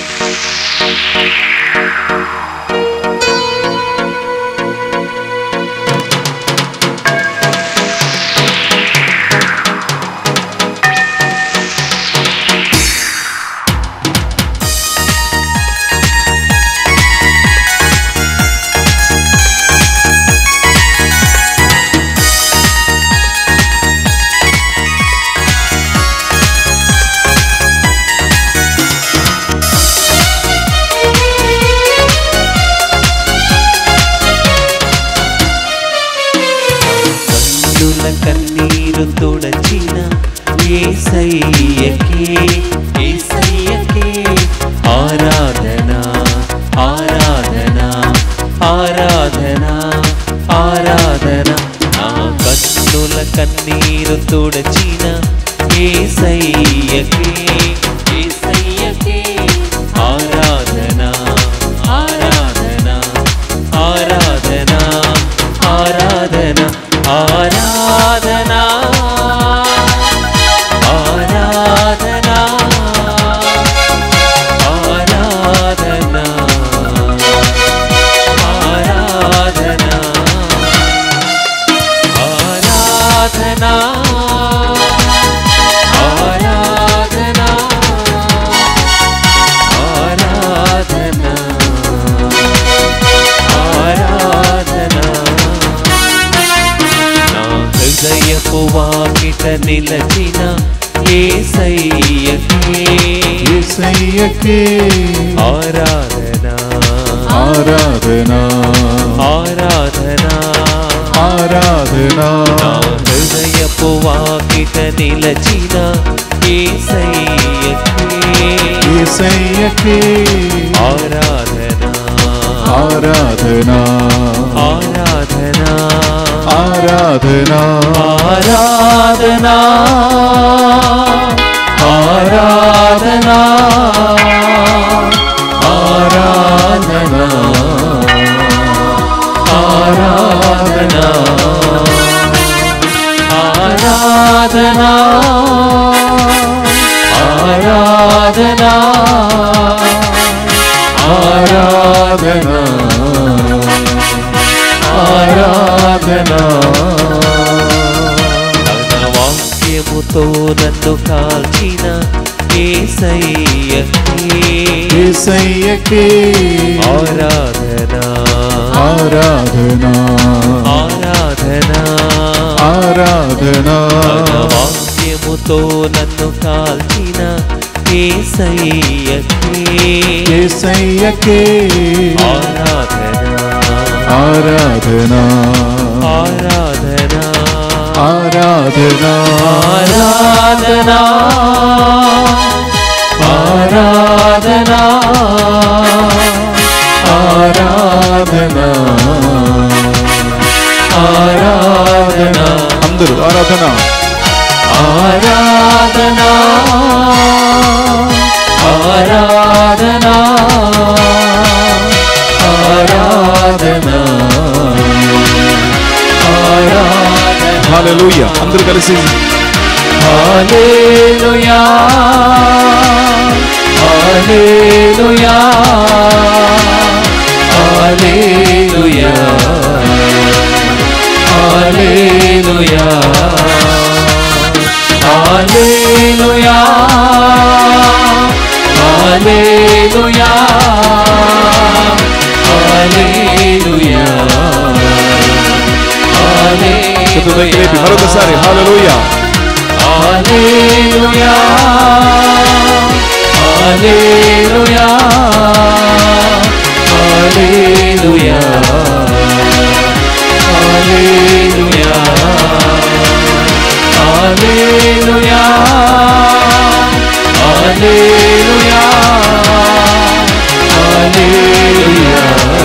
కన్నుల కన్నీరు తుడచిన ఏసయ్యకే ఏసయ్యకే ఆరాధన ఆరాధన ఆరాధన ఆరాధన నా కన్నుల కన్నీరు తుడచిన ఏసయ్యకే ఏసయ్యకే ఆరాధన ఆరాధన ఆరాధన ఆరాధన ఆరాధన ఆరాధన ఆరాధన ఆరాధన ఆరాధన ఆరాధన ఆరాధన ఆరాధన నా హృదయపు వాకిట నిలచిన ఏసయ్యకే యేసయ్యకే ఆరాధన ఆరాధన ఆరాధన ఆరాధన నా హృదయపు వాకిట నిలచిన ఏసయ్యకే యేసయ్యకే ఆరాధన ఆరాధన ఆరాధన ఆరాధన ఆరాధన ఆరాధన ఆరాధన ఆరాధన ఆరాధన ఆరాధన ఆరాధన ఆరాధన తన వాక్యముతో నన్ను కాల్చిన ఏసయ్యకే యేసయ్యకే ఆరాధన ఆరాధన ఆరాధన ఆరాధన తన వాక్యముతో నన్ను కాల్చిన ఏసయ్యకే యేసయ్యకే ఆరాధన ఆరాధన ఆరాధన ఆరాధన ఆరాధన ఆరాధన ఆరాధన ఆరాధన అందరూ ఆరాధన ఆరాధన ఆరాధన ఆరాధన ఆరాధన హల్లెలూయా అందరూ కలిసి హల్లెలూయా hallelujah hallelujah hallelujah hallelujah hallelujah హల్లెలూయా చేతులు పైకి లేపి మరొకసారి హల్లెలూయా hallelujah hallelujah hallelujah hallelujah hallelujah hallelujah hallelujah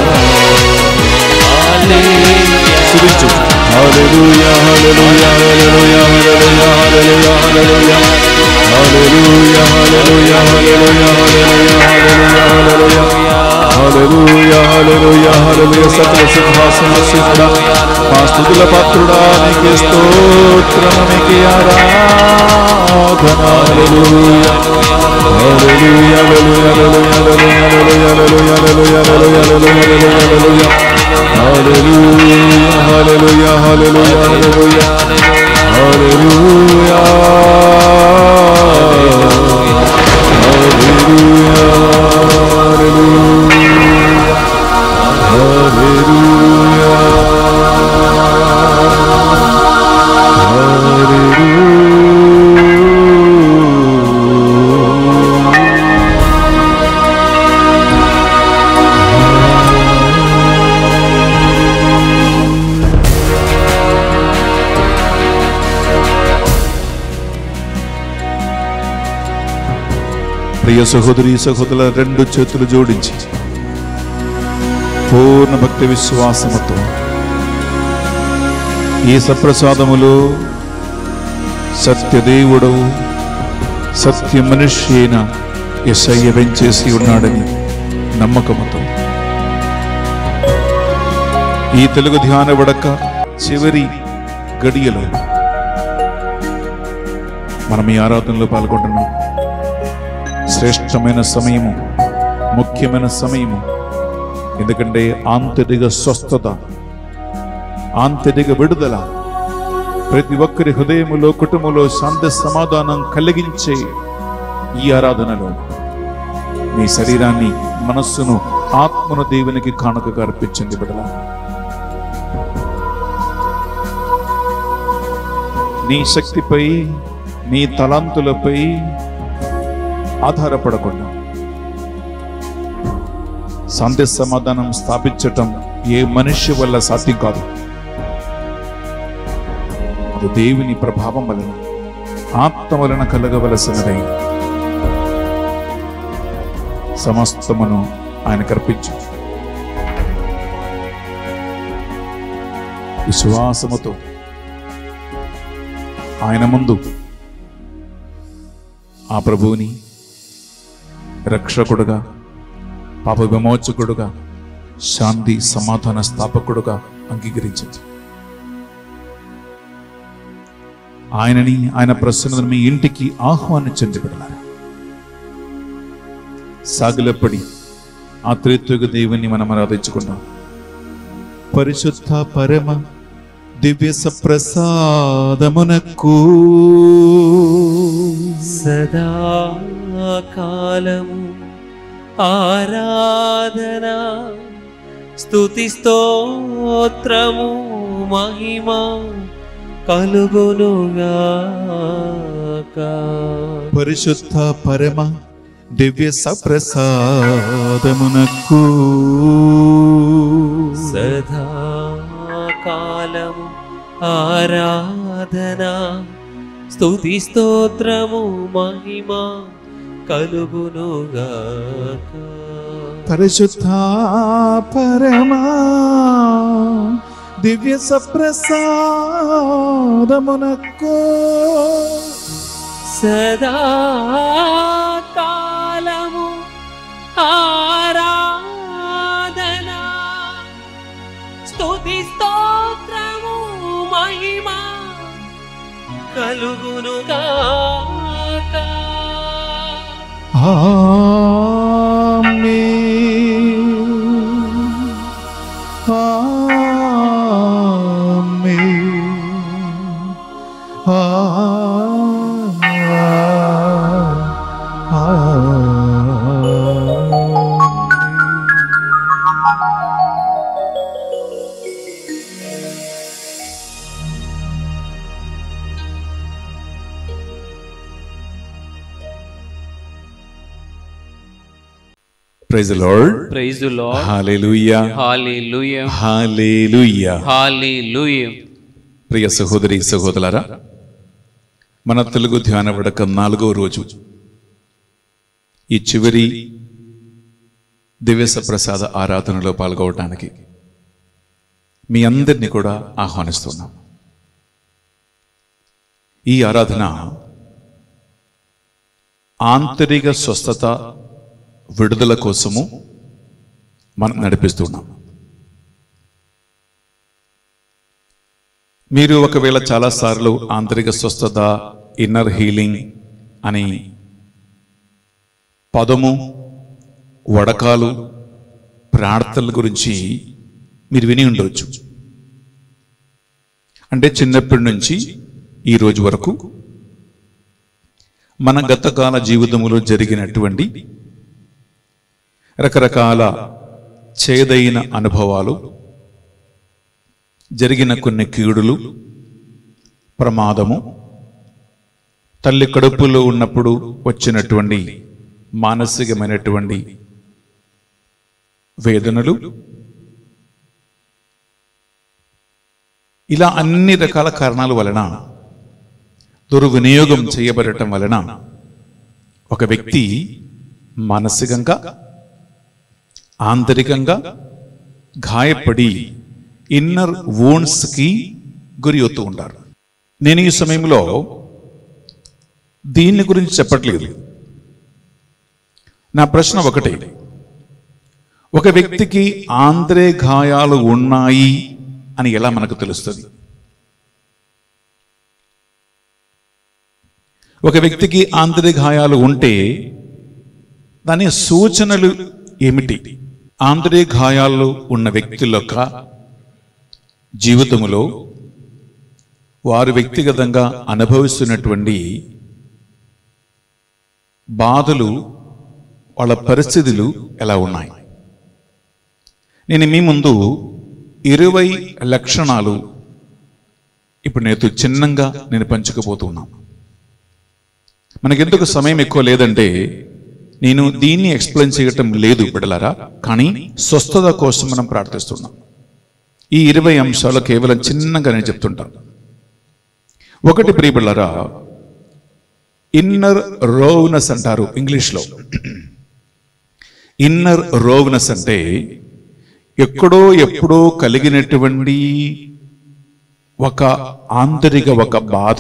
హల్లెలూయా స్తుతించు హల్లెలూయా hallelujah hallelujah hallelujah hallelujah hallelujah hallelujah hallelujah hallelujah hallelujah hallelujah hallelujah హల్లెలూయా సకల సింహాసనసుడా మా స్తుతుల పాత్రుడా నీకే స్తోత్రము నీకే ఆరాధన హల్లెలూయా హల్లెలూయా Hallelujah, hallelujah, hallelujah, hallelujah, hallelujah, hallelujah, hallelujah, hallelujah, hallelujah, hallelujah, hallelujah, ప్రియ సహోదరి సహోదరుల రెండు చేతులు జోడించి పూర్ణ భక్తి విశ్వాసముతో ఈ సప్రసాదములో సత్యదేవుడు సత్య మనిషి అయిన ఎస్ఐ వెంచేసి ఉన్నాడని నమ్మకముతో ఈ తెలుగు ధ్యాన వడక చివరి గడియలో మనం ఈ ఆరాధనలో పాల్గొంటున్నాం శ్రేష్టమైన సమయము ముఖ్యమైన సమయము ఎందుకంటే ఆంతరిక స్వస్థత ఆంతరిక విడుదల ప్రతి ఒక్కరి హృదయములో కుటుంబంలో శాంతి సమాధానం కలిగించే ఈ ఆరాధనలో నీ శరీరాన్ని మనస్సును ఆత్మను దేవునికి కానుకగా అర్పించండి బిడల నీ శక్తిపై నీ తలాంతులపై ఆధారపడకుండా శాంతి సమాధానం స్థాపించటం ఏ మనిషి వల్ల సాధ్యం కాదు అది దేవుని ప్రభావం వలన ఆత్మ వలన కలగవలసినదై సమస్తమును ఆయన కర్పించు విశ్వాసముతో ఆయన ముందు ఆ ప్రభువుని రక్షకుడుగా పాప విమోచకుడుగా శాంతి సమాధాన స్థాపకుడుగా అంగీకరించింది ఆయనని ఆయన ప్రసన్నతను మీ ఇంటికి ఆహ్వానించండి బిడ్డలారా సాగిలపడి ఆ త్రిత్వగ దేవుని మనం ఆరాధించుకుందాం పరిశుద్ధ పరమ దివ్య సప్రసాదమునకు సదా కాలము ఆరాధన స్తుతి స్తోత్రము మహిమ కలుగునుగాక పరిశుద్ధ పరమ దివ్య సప్రసాదమునకు సదా కాలము ఆరాధన స్తుతి స్తోత్రము మహిమ కలుగునుగాక పరిశుద్ధ పరమ దివ్య సప్రసాదమునకు సదా కాలము ఆరాధన స్తుతి స్తోత్రము మహిమ కలుగునుగాక praise Lord praise the Lord hallelujah hallelujah hallelujah hallelujah ప్రియ సహోదరి సహోదరులారా మన తెలుగు ధ్యాన వడక నాలుగో రోజు ఈ చివరి దివ్యస ప్రసాద ఆరాధనలో పాల్గొనడానికి మీ అందరినీ కూడా ఆహ్వానిస్తున్నాం ఈ ఆరాధన ఆంతరిక స్వస్థత విడుదల కోసము మనం నడిపిస్తున్నాం మీరు ఒకవేళ చాలాసార్లు ఆంతరిక స్వస్థత ఇన్నర్ హీలింగ్ అని పదము వడకాలు ప్రార్థనల గురించి మీరు విని ఉండవచ్చు అంటే చిన్నప్పటి నుంచి ఈ రోజు వరకు మన గతకాల జీవితంలో జరిగినటువంటి రకరకాల చేదైన అనుభవాలు జరిగిన కొన్ని కీడులు ప్రమాదము తల్లి కడుపులో ఉన్నప్పుడు వచ్చినటువంటి మానసికమైనటువంటి వేదనలు ఇలా అన్ని రకాల కారణాల వలన దుర్వినియోగం చేయబడటం వలన ఒక వ్యక్తి మానసికంగా ఆంతరికంగా గాయపడి ఇన్నర్ వోన్స్కి గురి అవుతూ ఉంటారు నేను ఈ సమయంలో దీన్ని గురించి చెప్పట్లేదు నా ప్రశ్న ఒకటే ఒక వ్యక్తికి ఆంద్రే గాయాలు ఉన్నాయి అని ఎలా మనకు తెలుస్తుంది ఒక వ్యక్తికి ఆంతరిక గాయాలు ఉంటే దాని సూచనలు ఏమిటి ఆంతరిక గాయాలు ఉన్న వ్యక్తుల యొక్క జీవితంలో వారు వ్యక్తిగతంగా అనుభవిస్తున్నటువంటి బాధలు వాళ్ళ పరిస్థితులు ఎలా ఉన్నాయి నేను మీ ముందు ఇరవై లక్షణాలు ఇప్పుడు నేను చిన్నంగా నేను పంచుకోబోతున్నాను మనకెందుకు సమయం ఎక్కువ లేదంటే నేను దీన్ని ఎక్స్ప్లెయిన్ చేయటం లేదు బిడలారా కానీ స్వస్థత కోసం మనం ప్రార్థిస్తున్నాం ఈ ఇరవై అంశాలు కేవలం చిన్నగా నేను చెప్తుంటాను ఒకటి ప్రియబిళ్ళరా ఇన్నర్ రోవ్నెస్ అంటారు ఇంగ్లీష్లో ఇన్నర్ రోవ్నెస్ అంటే ఎక్కడో ఎప్పుడో కలిగినటువంటి ఒక ఆంతరిక ఒక బాధ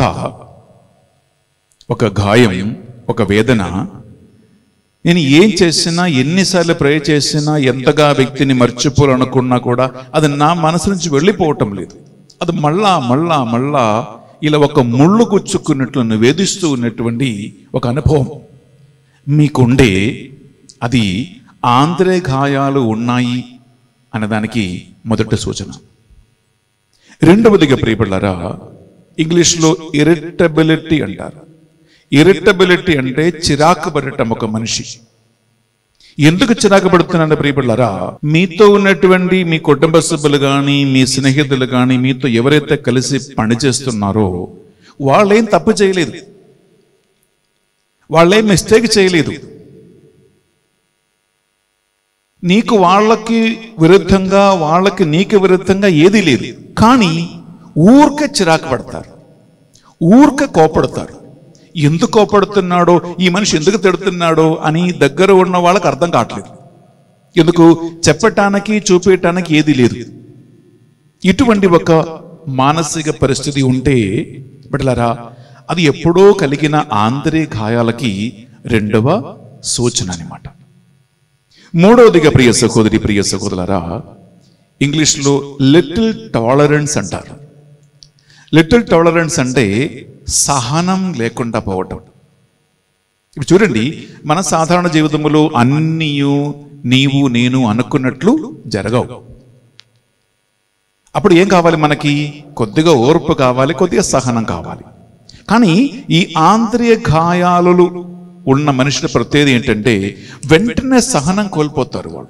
ఒక గాయం ఒక వేదన నేను ఏం చేసినా ఎన్నిసార్లు ప్రే చేసినా ఎంతగా వ్యక్తిని మర్చిపోవాలనుకున్నా కూడా అది నా మనసు నుంచి వెళ్ళిపోవటం లేదు అది మళ్ళా మళ్ళా మళ్ళా ఇలా ఒక ముళ్ళు గుచ్చుకున్నట్లు వేధిస్తూ ఉన్నటువంటి ఒక అనుభవం మీకుండే అది ఆంధ్రే గాయాలు ఉన్నాయి అన్నదానికి మొదటి సూచన రెండవదిగా ప్రియపడ్డారా ఇంగ్లీష్లో ఇరిటబిలిటీ అంటారు ఇరిటబిలిటీ అంటే చిరాకు పడటం ఒక మనిషి ఎందుకు చిరాకు పడుతున్నాను ప్రియపడ్డారా మీతో ఉన్నటువంటి మీ కుటుంబ సభ్యులు కానీ మీ స్నేహితులు కానీ మీతో ఎవరైతే కలిసి పనిచేస్తున్నారో వాళ్ళేం తప్పు చేయలేదు వాళ్ళేం మిస్టేక్ చేయలేదు నీకు వాళ్ళకి విరుద్ధంగా వాళ్ళకి నీకు విరుద్ధంగా ఏదీ లేదు కానీ ఊరికే చిరాకు పడతారు ఊరికే కోపడతారు ఎందుకు కోపడుతున్నాడో ఈ మనిషి ఎందుకు తిడుతున్నాడో అని దగ్గర ఉన్న వాళ్ళకి అర్థం కావట్లేదు ఎందుకు చెప్పటానికి చూపించటానికి ఏది లేదు ఇటువంటి ఒక మానసిక పరిస్థితి ఉంటే బిడ్డలారా అది ఎప్పుడో కలిగిన ఆంతరే గాయాలకి రెండవ సూచన అన్నమాట మూడవదిగా ప్రియ సహోదరి ప్రియ సహోదరులారా ఇంగ్లీష్లో లిటిల్ టాలరెన్స్ అంటారు లిటిల్ టాలరెన్స్ అంటే సహనం లేకుండా పోవటం ఇప్పుడు చూడండి మన సాధారణ జీవితంలో అన్నీయు నీవు నేను అనుకున్నట్లు జరగవు అప్పుడు ఏం కావాలి మనకి కొద్దిగా ఓర్పు కావాలి కొద్దిగా సహనం కావాలి కానీ ఈ ఆంతర్య గాయాలు ఉన్న మనుషుల ప్రత్యేకత ఏంటంటే వెంటనే సహనం కోల్పోతారు వాళ్ళు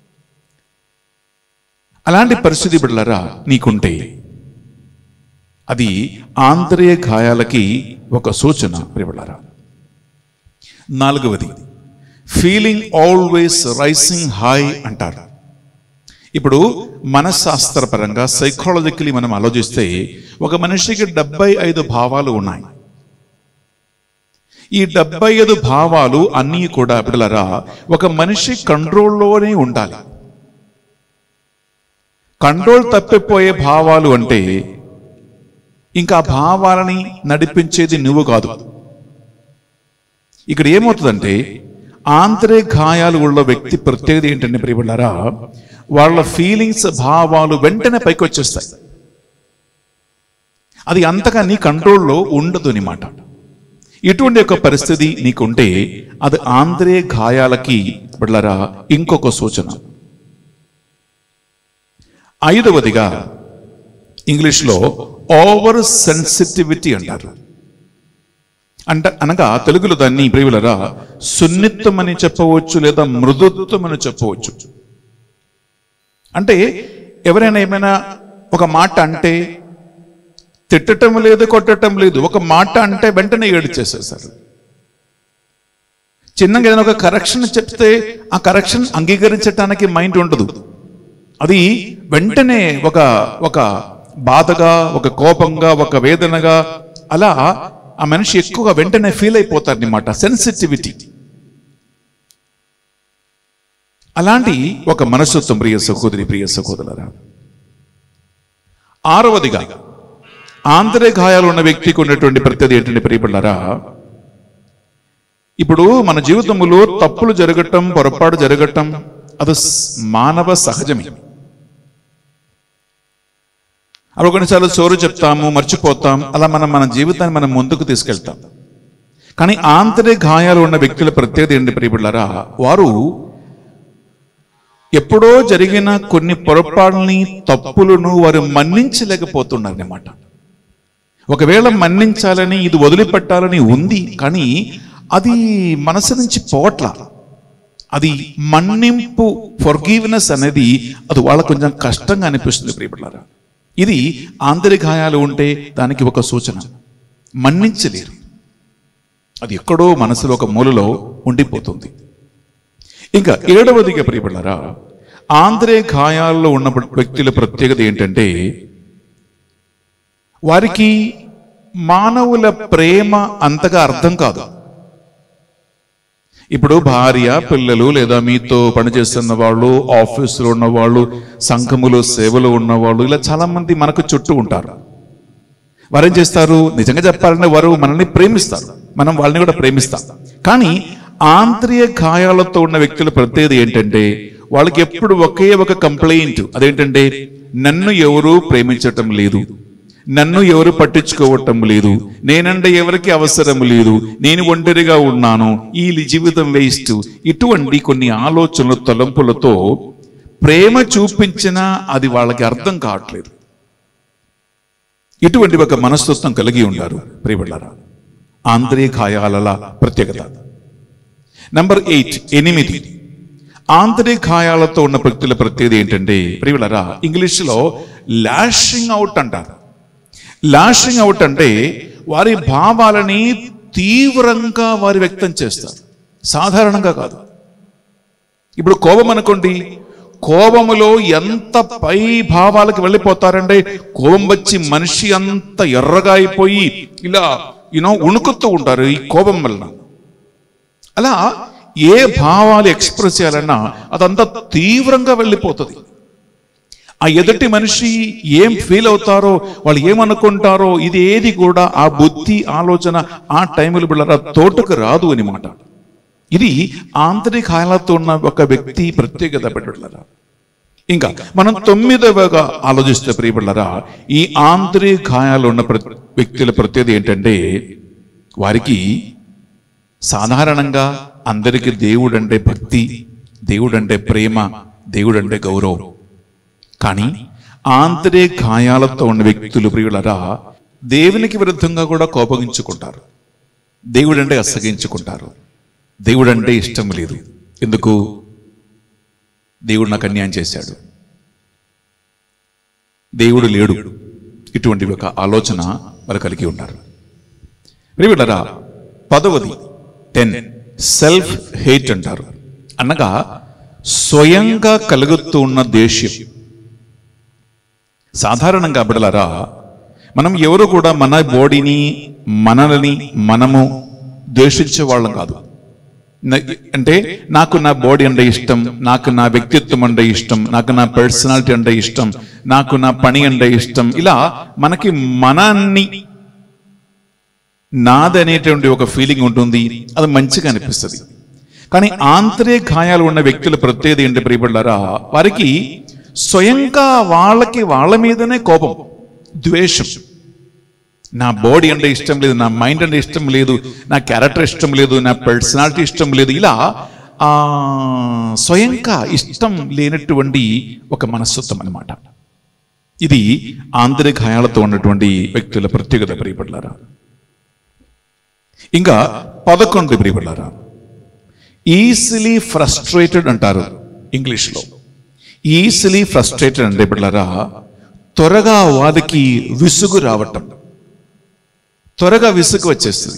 అలాంటి పరిస్థితి బిడ్డలరా నీకుంటే అది ఆంతర్య గాయాలకి ఒక సూచన ప్రియబిడ్డలారా నాలుగవది ఫీలింగ్ ఆల్వేస్ రైసింగ్ హై అంటారు ఇప్పుడు మనశాస్త్రపరంగా సైకాలజికలీ మనం ఆలోచిస్తే ఒక మనిషికి డెబ్బై ఐదు భావాలు ఉన్నాయి ఈ డెబ్బై ఐదు భావాలు అన్నీ కూడా బిడ్డలరా ఒక మనిషి కంట్రోల్లోనే ఉండాలి కంట్రోల్ తప్పిపోయే భావాలు అంటే ఇంకా ఆ భావాలని నడిపించేది నువ్వు కాదు ఇక్కడ ఏమవుతుందంటే ఆంతరే గాయాలు ఉన్న వ్యక్తి ప్రత్యేకత ఏంటంటే ప్రియబడ్డారా వాళ్ళ ఫీలింగ్స్ భావాలు వెంటనే పైకి వచ్చేస్తాయి అది అంతగా నీ కంట్రోల్లో ఉండదు అనమాట ఇటువంటి ఒక పరిస్థితి నీకుంటే అది ఆంధ్రే గాయాలకి బిడ్డలారా ఇంకొక సూచన ఐదవదిగా ఇంగ్లీష్లో ఓవర్ సెన్సిటివిటీ అంటారు అంట అనగా తెలుగులో దాన్ని ప్రియులరా సున్నిత్వం అని చెప్పవచ్చు లేదా మృదుత్వం అని చెప్పవచ్చు అంటే ఎవరైనా ఏమైనా ఒక మాట అంటే తిట్టటం లేదు కొట్టటం లేదు ఒక మాట అంటే వెంటనే ఏడ్చేసేసారు చిన్నగా ఏదైనా ఒక కరెక్షన్ చెప్తే ఆ కరెక్షన్ అంగీకరించటానికి మైండ్ ఉండదు అది వెంటనే ఒక ఒక బాధగా ఒక కోపంగా ఒక వేదనగా అలా ఆ మనిషి ఎక్కువగా వెంటనే ఫీల్ అయిపోతారనమాట సెన్సిటివిటీ అలాంటి ఒక మనస్తత్వం ప్రియ సహోదరి ప్రియ సహోదరులరా ఆరవదిగా ఆంతరే గాయాలు ఉన్న వ్యక్తికి ఉన్నటువంటి ప్రత్యేకత ఏంటంటే ప్రియపడ్డారా ఇప్పుడు మన జీవితంలో తప్పులు జరగటం పొరపాటు జరగటం అది స్- మానవ సహజమే అప్పుడు కొన్నిసార్లు చోరు చెప్తాము మర్చిపోతాం అలా మనం మన జీవితాన్ని మనం ముందుకు తీసుకెళ్తాం కానీ ఆంతరే గాయాలు ఉన్న వ్యక్తుల ప్రత్యేకత ఏంటి ప్రియబిళ్ళారా వారు ఎప్పుడో జరిగిన కొన్ని పొరపాటుని తప్పులను వారు మన్నించలేకపోతున్నారు అన్నమాట ఒకవేళ మన్నించాలని ఇది వదిలిపెట్టాలని ఉంది కానీ అది మనసు నుంచి పోవట్ల అది మన్నింపు ఫర్గివ్నెస్ అనేది అది వాళ్ళకు కొంచెం కష్టంగా అనిపిస్తుంది ప్రియపడారా ఇది ఆంతరిక గాయాలు ఉంటే దానికి ఒక సూచన మన్నించలేరు అది ఎక్కడో మనసులో ఒక మూలలో ఉండిపోతుంది ఇంకా ఏడవదిగా ప్రియపడారా ఆంధ్రే గాయాల్లో ఉన్న వ్యక్తుల ప్రత్యేకత ఏంటంటే వారికి మానవుల ప్రేమ అంతగా అర్థం కాదు ఇప్పుడు భార్య పిల్లలు లేదా మీతో పనిచేస్తున్న వాళ్ళు ఆఫీసులో ఉన్న వాళ్ళు సంఘములో సేవలో ఉన్న వాళ్ళు ఇలా చాలా మంది మనకు చుట్టూ ఉంటారు వారు ఏం చేస్తారు నిజంగా చెప్పాలంటే వారు మనల్ని ప్రేమిస్తారు మనం వాళ్ళని కూడా ప్రేమిస్తాం కానీ ఆంతర్య గాయాలతో ఉన్న వ్యక్తుల ప్రత్యేకత ఏంటంటే వాళ్ళకి ఎప్పుడు ఒకే ఒక కంప్లైంట్ అదేంటంటే నన్ను ఎవరు ప్రేమించటం లేదు నన్ను ఎవరు పట్టించుకోవటం లేదు నేనంటే ఎవరికి అవసరం లేదు నేను ఒంటరిగా ఉన్నాను ఈ జీవితం వేస్ట్ ఇటువంటి కొన్ని ఆలోచనలు తలంపులతో ప్రేమ చూపించినా అది వాళ్ళకి అర్థం కావట్లేదు ఇటువంటి ఒక మనస్తత్వం కలిగి ఉన్నారు ప్రియబళ్ళారా ఆంతర్య గాయాల ప్రత్యేకత నంబర్ ఎయిట్ ఎనిమిది ఆంతర్య గాయాలతో ఉన్న వ్యక్తుల ప్రత్యేకత ఏంటంటే ప్రియబళ్ళారా ఇంగ్లీష్లో లాషింగ్ అవుట్ అంటారు లాషింగ్ అవుట్ అంటే వారి భావాలని తీవ్రంగా వారు వ్యక్తం చేస్తారు సాధారణంగా కాదు ఇప్పుడు కోపం అనుకోండి కోపములో ఎంత పై భావాలకు వెళ్ళిపోతారంటే కోపం వచ్చి మనిషి అంత ఎర్రగా అయిపోయి ఇలా యూనో ఉణుకుతూ ఉంటారు ఈ కోపం వలన అలా ఏ భావాలు ఎక్స్ప్రెస్ చేయాలన్నా అదంతా తీవ్రంగా వెళ్ళిపోతుంది ఆ ఎదుటి మనిషి ఏం ఫీల్ అవుతారో వాళ్ళు ఏమనుకుంటారో ఇది ఏది కూడా ఆ బుద్ధి ఆలోచన ఆ టైంలో బిళ్ళరా తోటకు రాదు అని మాట ఇది ఆంతరిక హాలతో ఉన్న ఒక వ్యక్తి ప్రత్యేకత పెట్టడలరా ఇంకా మనం తొమ్మిదవగా ఆలోచిస్తే ప్రియబిళ్ళరా ఈ ఆంతరిక గాయాలు ఉన్న ప్ర- వ్యక్తుల ప్రత్యేకత ఏంటంటే వారికి సాధారణంగా అందరికీ దేవుడంటే భక్తి దేవుడంటే ప్రేమ దేవుడంటే గౌరవం కానీ ఆంతరే గాయాలతో ఉన్న వ్యక్తులు ప్రియులరా దేవునికి విరుద్ధంగా కూడా కోపగించుకుంటారు దేవుడంటే అసగించుకుంటారు దేవుడంటే ఇష్టం లేదు ఎందుకు దేవుడు నాకు అన్యాయం చేశాడు దేవుడు లేడు ఇటువంటి ఒక ఆలోచన వారు కలిగి ఉన్నారు ప్రియులరా పదవది టెన్ సెల్ఫ్ హేట్ అంటారు అనగా స్వయంగా కలుగుతూ ఉన్న దేశ్యం సాధారణంగా బిడలరా మనం ఎవరు కూడా మన బాడీని మనల్ని మనము ద్వేషించే వాళ్ళం కాదు న- అంటే నాకు నా బాడీ అంటే ఇష్టం నాకు నా వ్యక్తిత్వం అంటే ఇష్టం నాకు నా పర్సనాలిటీ అంటే ఇష్టం నాకు నా పని అంటే ఇష్టం ఇలా మనకి మనాన్ని నాదనేటువంటి ఒక ఫీలింగ్ ఉంటుంది అది మంచిగా అనిపిస్తుంది కానీ ఆంతరే గాయాలు ఉన్న వ్యక్తుల ప్రత్యేకత ఏంటి ప్రియబడ్డారా వారికి స్వయంగా వాళ్ళకి వాళ్ళ మీదనే కోపం ద్వేషం నా బాడీ అంటే ఇష్టం లేదు నా మైండ్ అంటే ఇష్టం లేదు నా క్యారెక్టర్ ఇష్టం లేదు నా పర్సనాలిటీ ఇష్టం లేదు ఇలా ఆ స్వయంగా ఇష్టం లేనటువంటి ఒక మనస్తత్వం అన్నమాట ఇది ఆంతరిక గాయాలతో ఉన్నటువంటి వ్యక్తుల ప్రత్యేకత ప్రియపడ్లారా ఇంకా పదకొండు ప్రియపడ్లారా ఈజీలీ ఫ్రస్ట్రేటెడ్ అంటారు ఇంగ్లీష్లో ఈజీలీ ఫ్రస్ట్రేటెడ్ అంటే పిల్లరా త్వరగా వారికి విసుగు రావటం త్వరగా విసుగు వచ్చేస్తుంది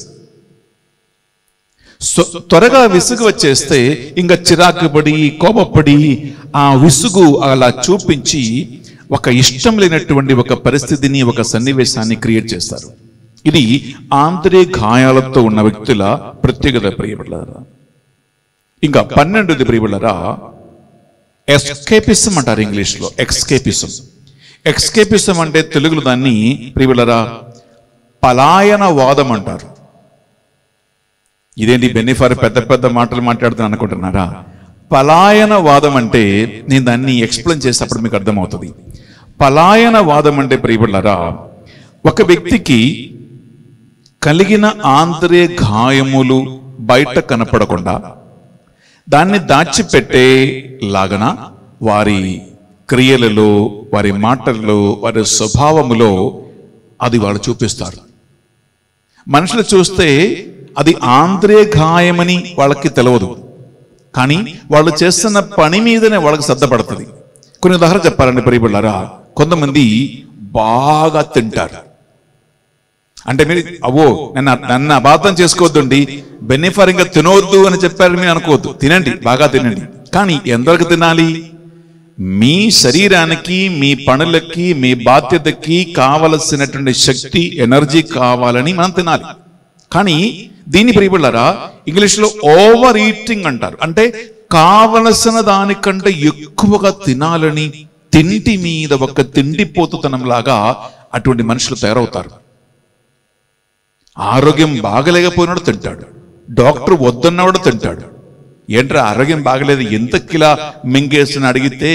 సో- త్వరగా విసుగు వచ్చేస్తే ఇంకా చిరాకు పడి కోపపడి ఆ విసుగు అలా చూపించి ఒక ఇష్టం లేనటువంటి ఒక పరిస్థితిని ఒక సన్నివేశాన్ని క్రియేట్ చేస్తారు ఇది ఆంతరిక గాయాలతో ఉన్న వ్యక్తుల ప్రత్యేకత ప్రియపడలారా ఇంకా పన్నెండుది ప్రియపడలారా ఎస్కేపిజం అంటారు ఇంగ్లీష్లో ఎక్స్కేపిజం ఎక్స్కేపిజం అంటే తెలుగులో దాన్ని ప్రియపడలారా పలాయన వాదం అంటారు ఇదేంటి బెన్నిఫార్ పెద్ద పెద్ద మాటలు మాట్లాడుతాను అనుకుంటున్నారా పలాయన వాదం అంటే నేను దాన్ని ఎక్స్ప్లెయిన్ చేసేటప్పుడు మీకు అర్థమవుతుంది పలాయన వాదం అంటే ప్రియబడ్డారా ఒక వ్యక్తికి కలిగిన ఆంతర్య గాయములు బయట కనపడకుండా దాన్ని దాచిపెట్టే లాగన వారి క్రియలలో వారి మాటల్లో వారి స్వభావములో అది వాళ్ళు చూపిస్తారు మనుషులు చూస్తే అది ఆంధ్రే గాయమని వాళ్ళకి తెలియదు కానీ వాళ్ళు చేస్తున్న పని మీదనే వాళ్ళకి శ్రద్ధపడుతుంది కొన్ని ఉదాహరణ చెప్పాలండి ప్రియబిళ్ళారా కొంతమంది బాగా తింటారు అంటే మీరు అవో నన్ను నన్ను అబాధం చేసుకోవద్దండి బెనిఫర్ ఇంకా తినవద్దు అని చెప్పారని మీరు అనుకోవద్దు తినండి బాగా తినండి కానీ ఎంతవరకు తినాలి మీ శరీరానికి మీ పనులకి మీ బాధ్యతకి కావలసినటువంటి శక్తి ఎనర్జీ కావాలని మనం తినాలి కానీ దీని ప్రియబిళ్ళారా ఇంగ్లీష్లో ఓవర్ ఈటింగ్ అంటారు అంటే కావలసిన దానికంటే ఎక్కువగా తినాలని తిండి మీద ఒక తిండిపోతుతనం లాగా అటువంటి మనుషులు తయారవుతారు ఆరోగ్యం బాగలేకపోయినాడు తింటాడు డాక్టర్ వద్దన్నవాడు తింటాడు ఏంట్రా ఆరోగ్యం బాగలేదు ఎంత కిలా మింగేసిన అడిగితే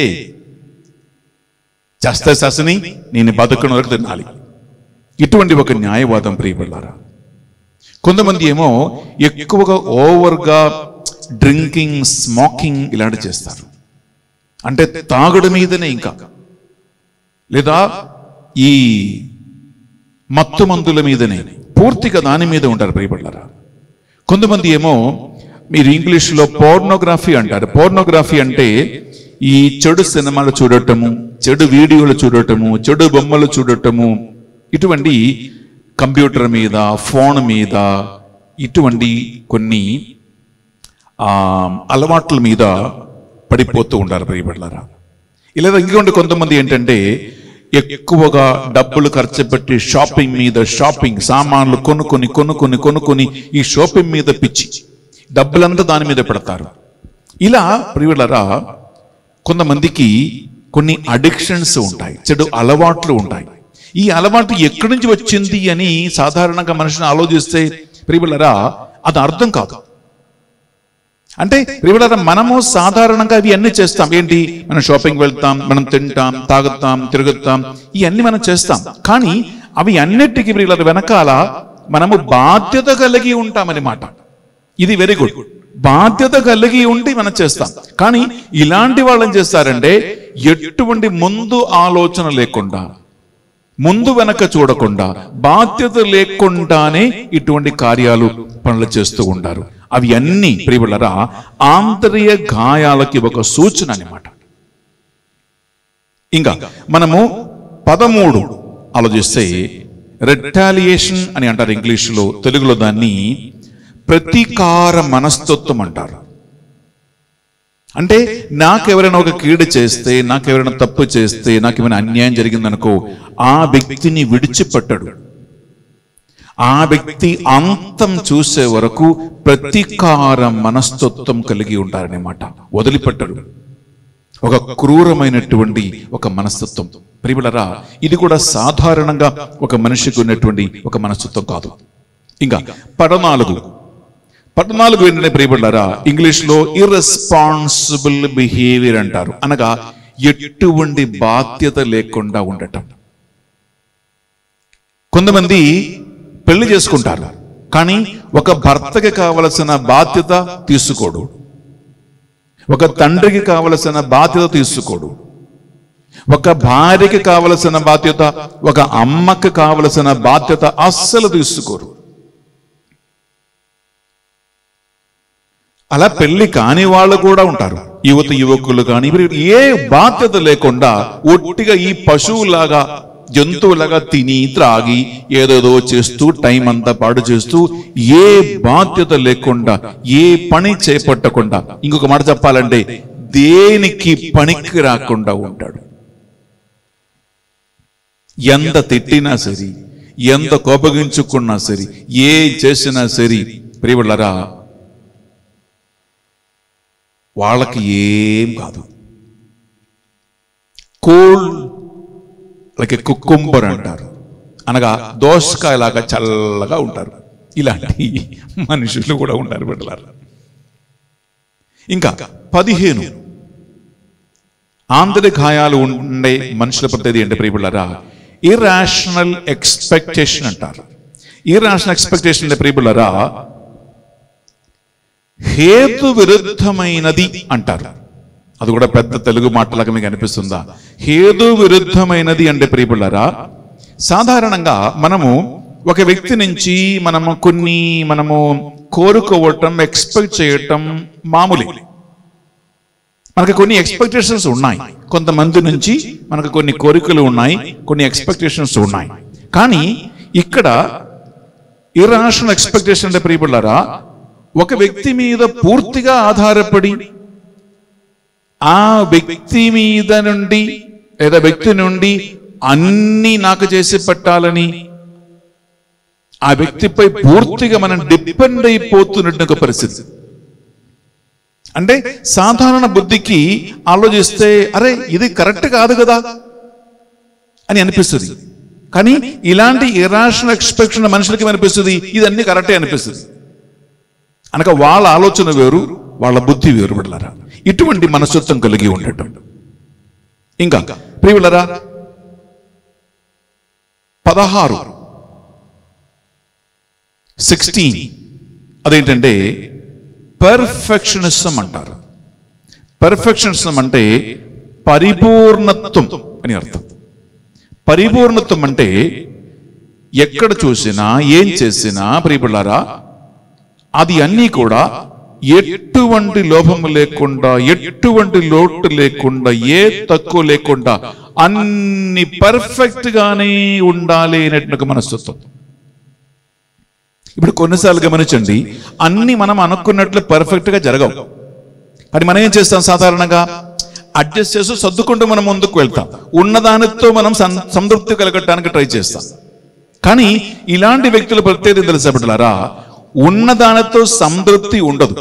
చేస్తే శాసని నేను బతుకున్న వరకు తినాలి ఇటువంటి ఒక న్యాయవాదం ప్రియపడ్డారా కొంతమంది ఏమో ఎక్కువగా ఓవర్గా డ్రింకింగ్ స్మోకింగ్ ఇలాంటివి చేస్తారు అంటే తాగుడు మీదనే ఇంకా లేదా ఈ మత్తు మందుల మీదనే పూర్తిగా దాని మీద ఉంటారు ప్రియపడ్డారా కొంతమంది ఏమో మీరు ఇంగ్లీష్లో పోర్నోగ్రఫీ అంటారు పోర్నోగ్రఫీ అంటే ఈ చెడు సినిమాలు చూడటము చెడు వీడియోలు చూడటము చెడు బొమ్మలు చూడటము ఇటువంటి కంప్యూటర్ మీద ఫోన్ మీద ఇటువంటి కొన్ని ఆ, అలవాట్ల మీద పడిపోతూ ఉంటారు ప్రియపడ్డారా ఇలా ఇంకొంటే కొంతమంది ఏంటంటే ఎక్కువగా డబ్బులు ఖర్చు పెట్టి షాపింగ్ మీద షాపింగ్ సామాన్లు కొనుక్కొని కొనుక్కొని కొనుక్కొని ఈ షాపింగ్ మీద పిచ్చి డబ్బులంతా దాని మీద పెడతారు ఇలా ప్రియులరా కొంతమందికి కొన్ని అడిక్షన్స్ ఉంటాయి చెడు అలవాట్లు ఉంటాయి ఈ అలవాటు ఎక్కడి నుంచి వచ్చింది అని సాధారణంగా మనిషిని ఆలోచిస్తే ప్రియులరా అది అర్థం కాదు అంటే ప్రియులారా మనము సాధారణంగా అవి అన్ని చేస్తాం ఏంటి మనం షాపింగ్ వెళ్తాం మనం తింటాం తాగుతాం తిరుగుతాం ఇవన్నీ మనం చేస్తాం కానీ అవి అన్నిటికీ ప్రియులారా వెనకాల మనము బాధ్యత కలిగి ఉంటామన్నమాట ఇది వెరీ గుడ్ బాధ్యత కలిగి ఉండి మనం చేస్తాం కానీ ఇలాంటి వాళ్ళని చేస్తారంటే ఎటువంటి ముందు ఆలోచన లేకుండా ముందు వెనక చూడకుండా బాధ్యత లేకుండానే ఇటువంటి కార్యాలు పనులు చేస్తూ ఉంటారు అవి అన్ని ప్రియులరా ఆంతర్య గాయాలకి ఒక సూచన అన్నమాట ఇంకా మనము పదమూడు ఆలోచిస్తే రెటాలియేషన్ అని అంటారు ఇంగ్లీషులో తెలుగులో దాన్ని ప్రతీకార మనస్తత్వం అంటారు అంటే నాకెవరైనా ఒక కీడు చేస్తే నాకెవరైనా తప్పు చేస్తే నాకేమైనా అన్యాయం జరిగిందనుకో ఆ వ్యక్తిని విడిచిపెట్టడు ఆ వ్యక్తి అంతం చూసే వరకు ప్రతీకార మనస్తత్వం కలిగి ఉంటారన్నమాట వదిలిపెట్టడు ఒక క్రూరమైనటువంటి ఒక మనస్తత్వం ప్రియులరా ఇది కూడా సాధారణంగా ఒక మనిషికి ఉన్నటువంటి ఒక మనస్తత్వం కాదు ఇంకా పద్నాలుగు పద్నాలుగు ఏంటంటే ప్రియబడ్డారా ఇంగ్లీష్ లో ఇర్రెస్పాన్సిబుల్ బిహేవియర్ అంటారు అనగా ఎటువంటి బాధ్యత లేకుండా ఉండటం కొంతమంది పెళ్లి చేసుకుంటారు కానీ ఒక భర్తకి కావలసిన బాధ్యత తీసుకోడు ఒక తండ్రికి కావలసిన బాధ్యత తీసుకోడు ఒక భార్యకి కావలసిన బాధ్యత ఒక అమ్మకి కావలసిన బాధ్యత అస్సలు తీసుకోరు అలా పెళ్లి కాని వాళ్ళు కూడా ఉంటారు యువత యువకులు కానీ వీరు ఏ బాధ్యత లేకుండా ఒట్టిగా ఈ పశువులాగా జంతువులాగా తిని త్రాగి ఏదేదో చేస్తూ టైం అంతా పాడు చేస్తూ ఏ బాధ్యత లేకుండా ఏ పని చేపట్టకుండా ఇంకొక మాట చెప్పాలంటే దేనికి పనికి రాకుండా ఉంటాడు ఎంత తిట్టినా సరి ఎంత కోపగించుకున్నా సరి ఏ చేసినా సరి ప్రియవులరా వాళ్ళకి ఏం కాదు కూల్ లైక్ కుక్కుంబర్ అంటారు అనగా దోసకాయలాగా చల్లగా ఉంటారు ఇలాంటి మనుషులు కూడా ఉంటారు బిడ్డలారా ఇంకా పదిహేను ఆంతరిక గాయాలు ఉండే మనుషుల ప్రతిదీ అంటే ప్రియబుళ్ళరా ఇరాషనల్ ఎక్స్పెక్టేషన్ అంటారు ఇరాషనల్ ఎక్స్పెక్టేషన్ అంటే ప్రియబుళ్ళరా హేతు విరుద్ధమైనది అంటారు అది కూడా పెద్ద తెలుగు మాటలాగా మీకు అనిపిస్తుందా హేతు విరుద్ధమైనది అంటే ప్రియబుళ్ళరా సాధారణంగా మనము ఒక వ్యక్తి నుంచి మనము కొన్ని మనము కోరుకోవటం ఎక్స్పెక్ట్ చేయటం మామూలే మనకు కొన్ని ఎక్స్పెక్టేషన్స్ ఉన్నాయి కొంతమంది నుంచి మనకు కొన్ని కోరికలు ఉన్నాయి కొన్ని ఎక్స్పెక్టేషన్స్ ఉన్నాయి కానీ ఇక్కడ ఇరాషనల్ ఎక్స్పెక్టేషన్ అంటే ప్రియబుళ్ళారా ఒక వ్యక్తి మీద పూర్తిగా ఆధారపడి ఆ వ్యక్తి మీద నుండి లేదా వ్యక్తి నుండి అన్ని నాకు చేసి పెట్టాలని ఆ వ్యక్తిపై పూర్తిగా మనం డిపెండ్ అయిపోతున్నట్టు ఒక పరిస్థితి అంటే సాధారణ బుద్ధికి ఆలోచిస్తే అరే ఇది కరెక్ట్ కాదు కదా అని అనిపిస్తుంది కానీ ఇలాంటి ఇరాషనల్ ఎక్స్పెక్షన్ మనుషులకి అనిపిస్తుంది ఇది అన్ని కరెక్టే అనిపిస్తుంది అనగా వాళ్ళ ఆలోచన వేరు వాళ్ళ బుద్ధి వేరు బిడ్డలారా ఇటువంటి మనస్తత్వం కలిగి ఉండటం ఇంకా ప్రియులరా పదహారు సిక్స్టీన్ అదేంటంటే పర్ఫెక్షనిజం అంటారు పర్ఫెక్షనిజం అంటే పరిపూర్ణత్వం అని అర్థం పరిపూర్ణత్వం అంటే ఎక్కడ చూసినా ఏం చేసినా ప్రియబుళ్ళారా అది అన్నీ కూడా ఎటువంటి లోపము లేకుండా ఎటువంటి లోటు లేకుండా ఏ తక్కువ లేకుండా అన్ని పర్ఫెక్ట్ గానే ఉండాలి అనేటువంటి మనస్తత్వం ఇప్పుడు కొన్నిసార్లు గమనించండి అన్ని మనం అనుకున్నట్లు పర్ఫెక్ట్ గా జరగవు అది మనం ఏం చేస్తాం సాధారణంగా అడ్జస్ట్ చేస్తూ సర్దుకుంటూ మనం ముందుకు వెళ్తాం ఉన్నదానితో మనం సం- సంతృప్తి కలగటానికి ట్రై చేస్తాం కానీ ఇలాంటి వ్యక్తుల ప్రత్యేకత తెలుసా బిడ్డలారా ఉన్నదానితో సంతృప్తి ఉండదు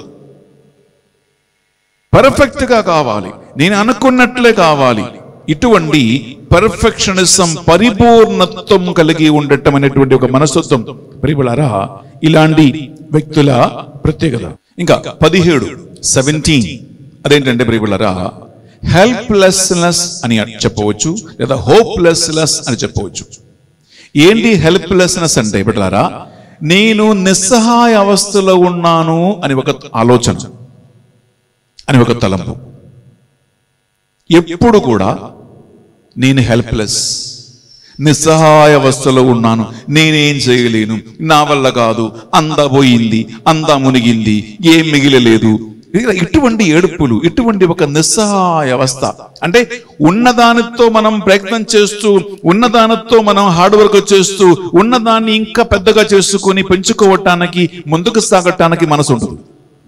పర్ఫెక్ట్ గా కావాలి నేను అనుకున్నట్లే కావాలి ఇటువంటి పర్ఫెక్షనిజం పరిపూర్ణత్వం కలిగి ఉండటం అనేటువంటి ఒక మనస్తత్వం ప్రియులారా ఇలాంటి వ్యక్తుల ప్రత్యేకత ఇంకా పదిహేడు సెవెంటీన్ అదేంటంటే ప్రియులారా హెల్ప్లెస్నెస్ అని చెప్పవచ్చు లేదా హోప్లెస్నెస్ అని చెప్పవచ్చు ఏంటి హెల్ప్లెస్నెస్ అంటే బిడ్డలారా నేను నిస్సహాయ అవస్థలో ఉన్నాను అని ఒక ఆలోచన అని ఒక తలంపు ఎప్పుడు కూడా నేను హెల్ప్లెస్ నిస్సహాయ అవస్థలో ఉన్నాను నేనేం చేయలేను నా వల్ల కాదు అందా పోయింది అందా మునిగింది ఏం మిగిలలేదు ఇలా ఇటువంటి ఏడుపులు ఇటువంటి ఒక నిస్సహాయ అవస్థ అంటే ఉన్నదానితో మనం ప్రయత్నం చేస్తూ ఉన్నదానితో మనం హార్డ్ వర్క్ చేస్తూ ఉన్నదాన్ని ఇంకా పెద్దగా చేసుకొని పెంచుకోవటానికి ముందుకు సాగటానికి మనసు ఉంటుంది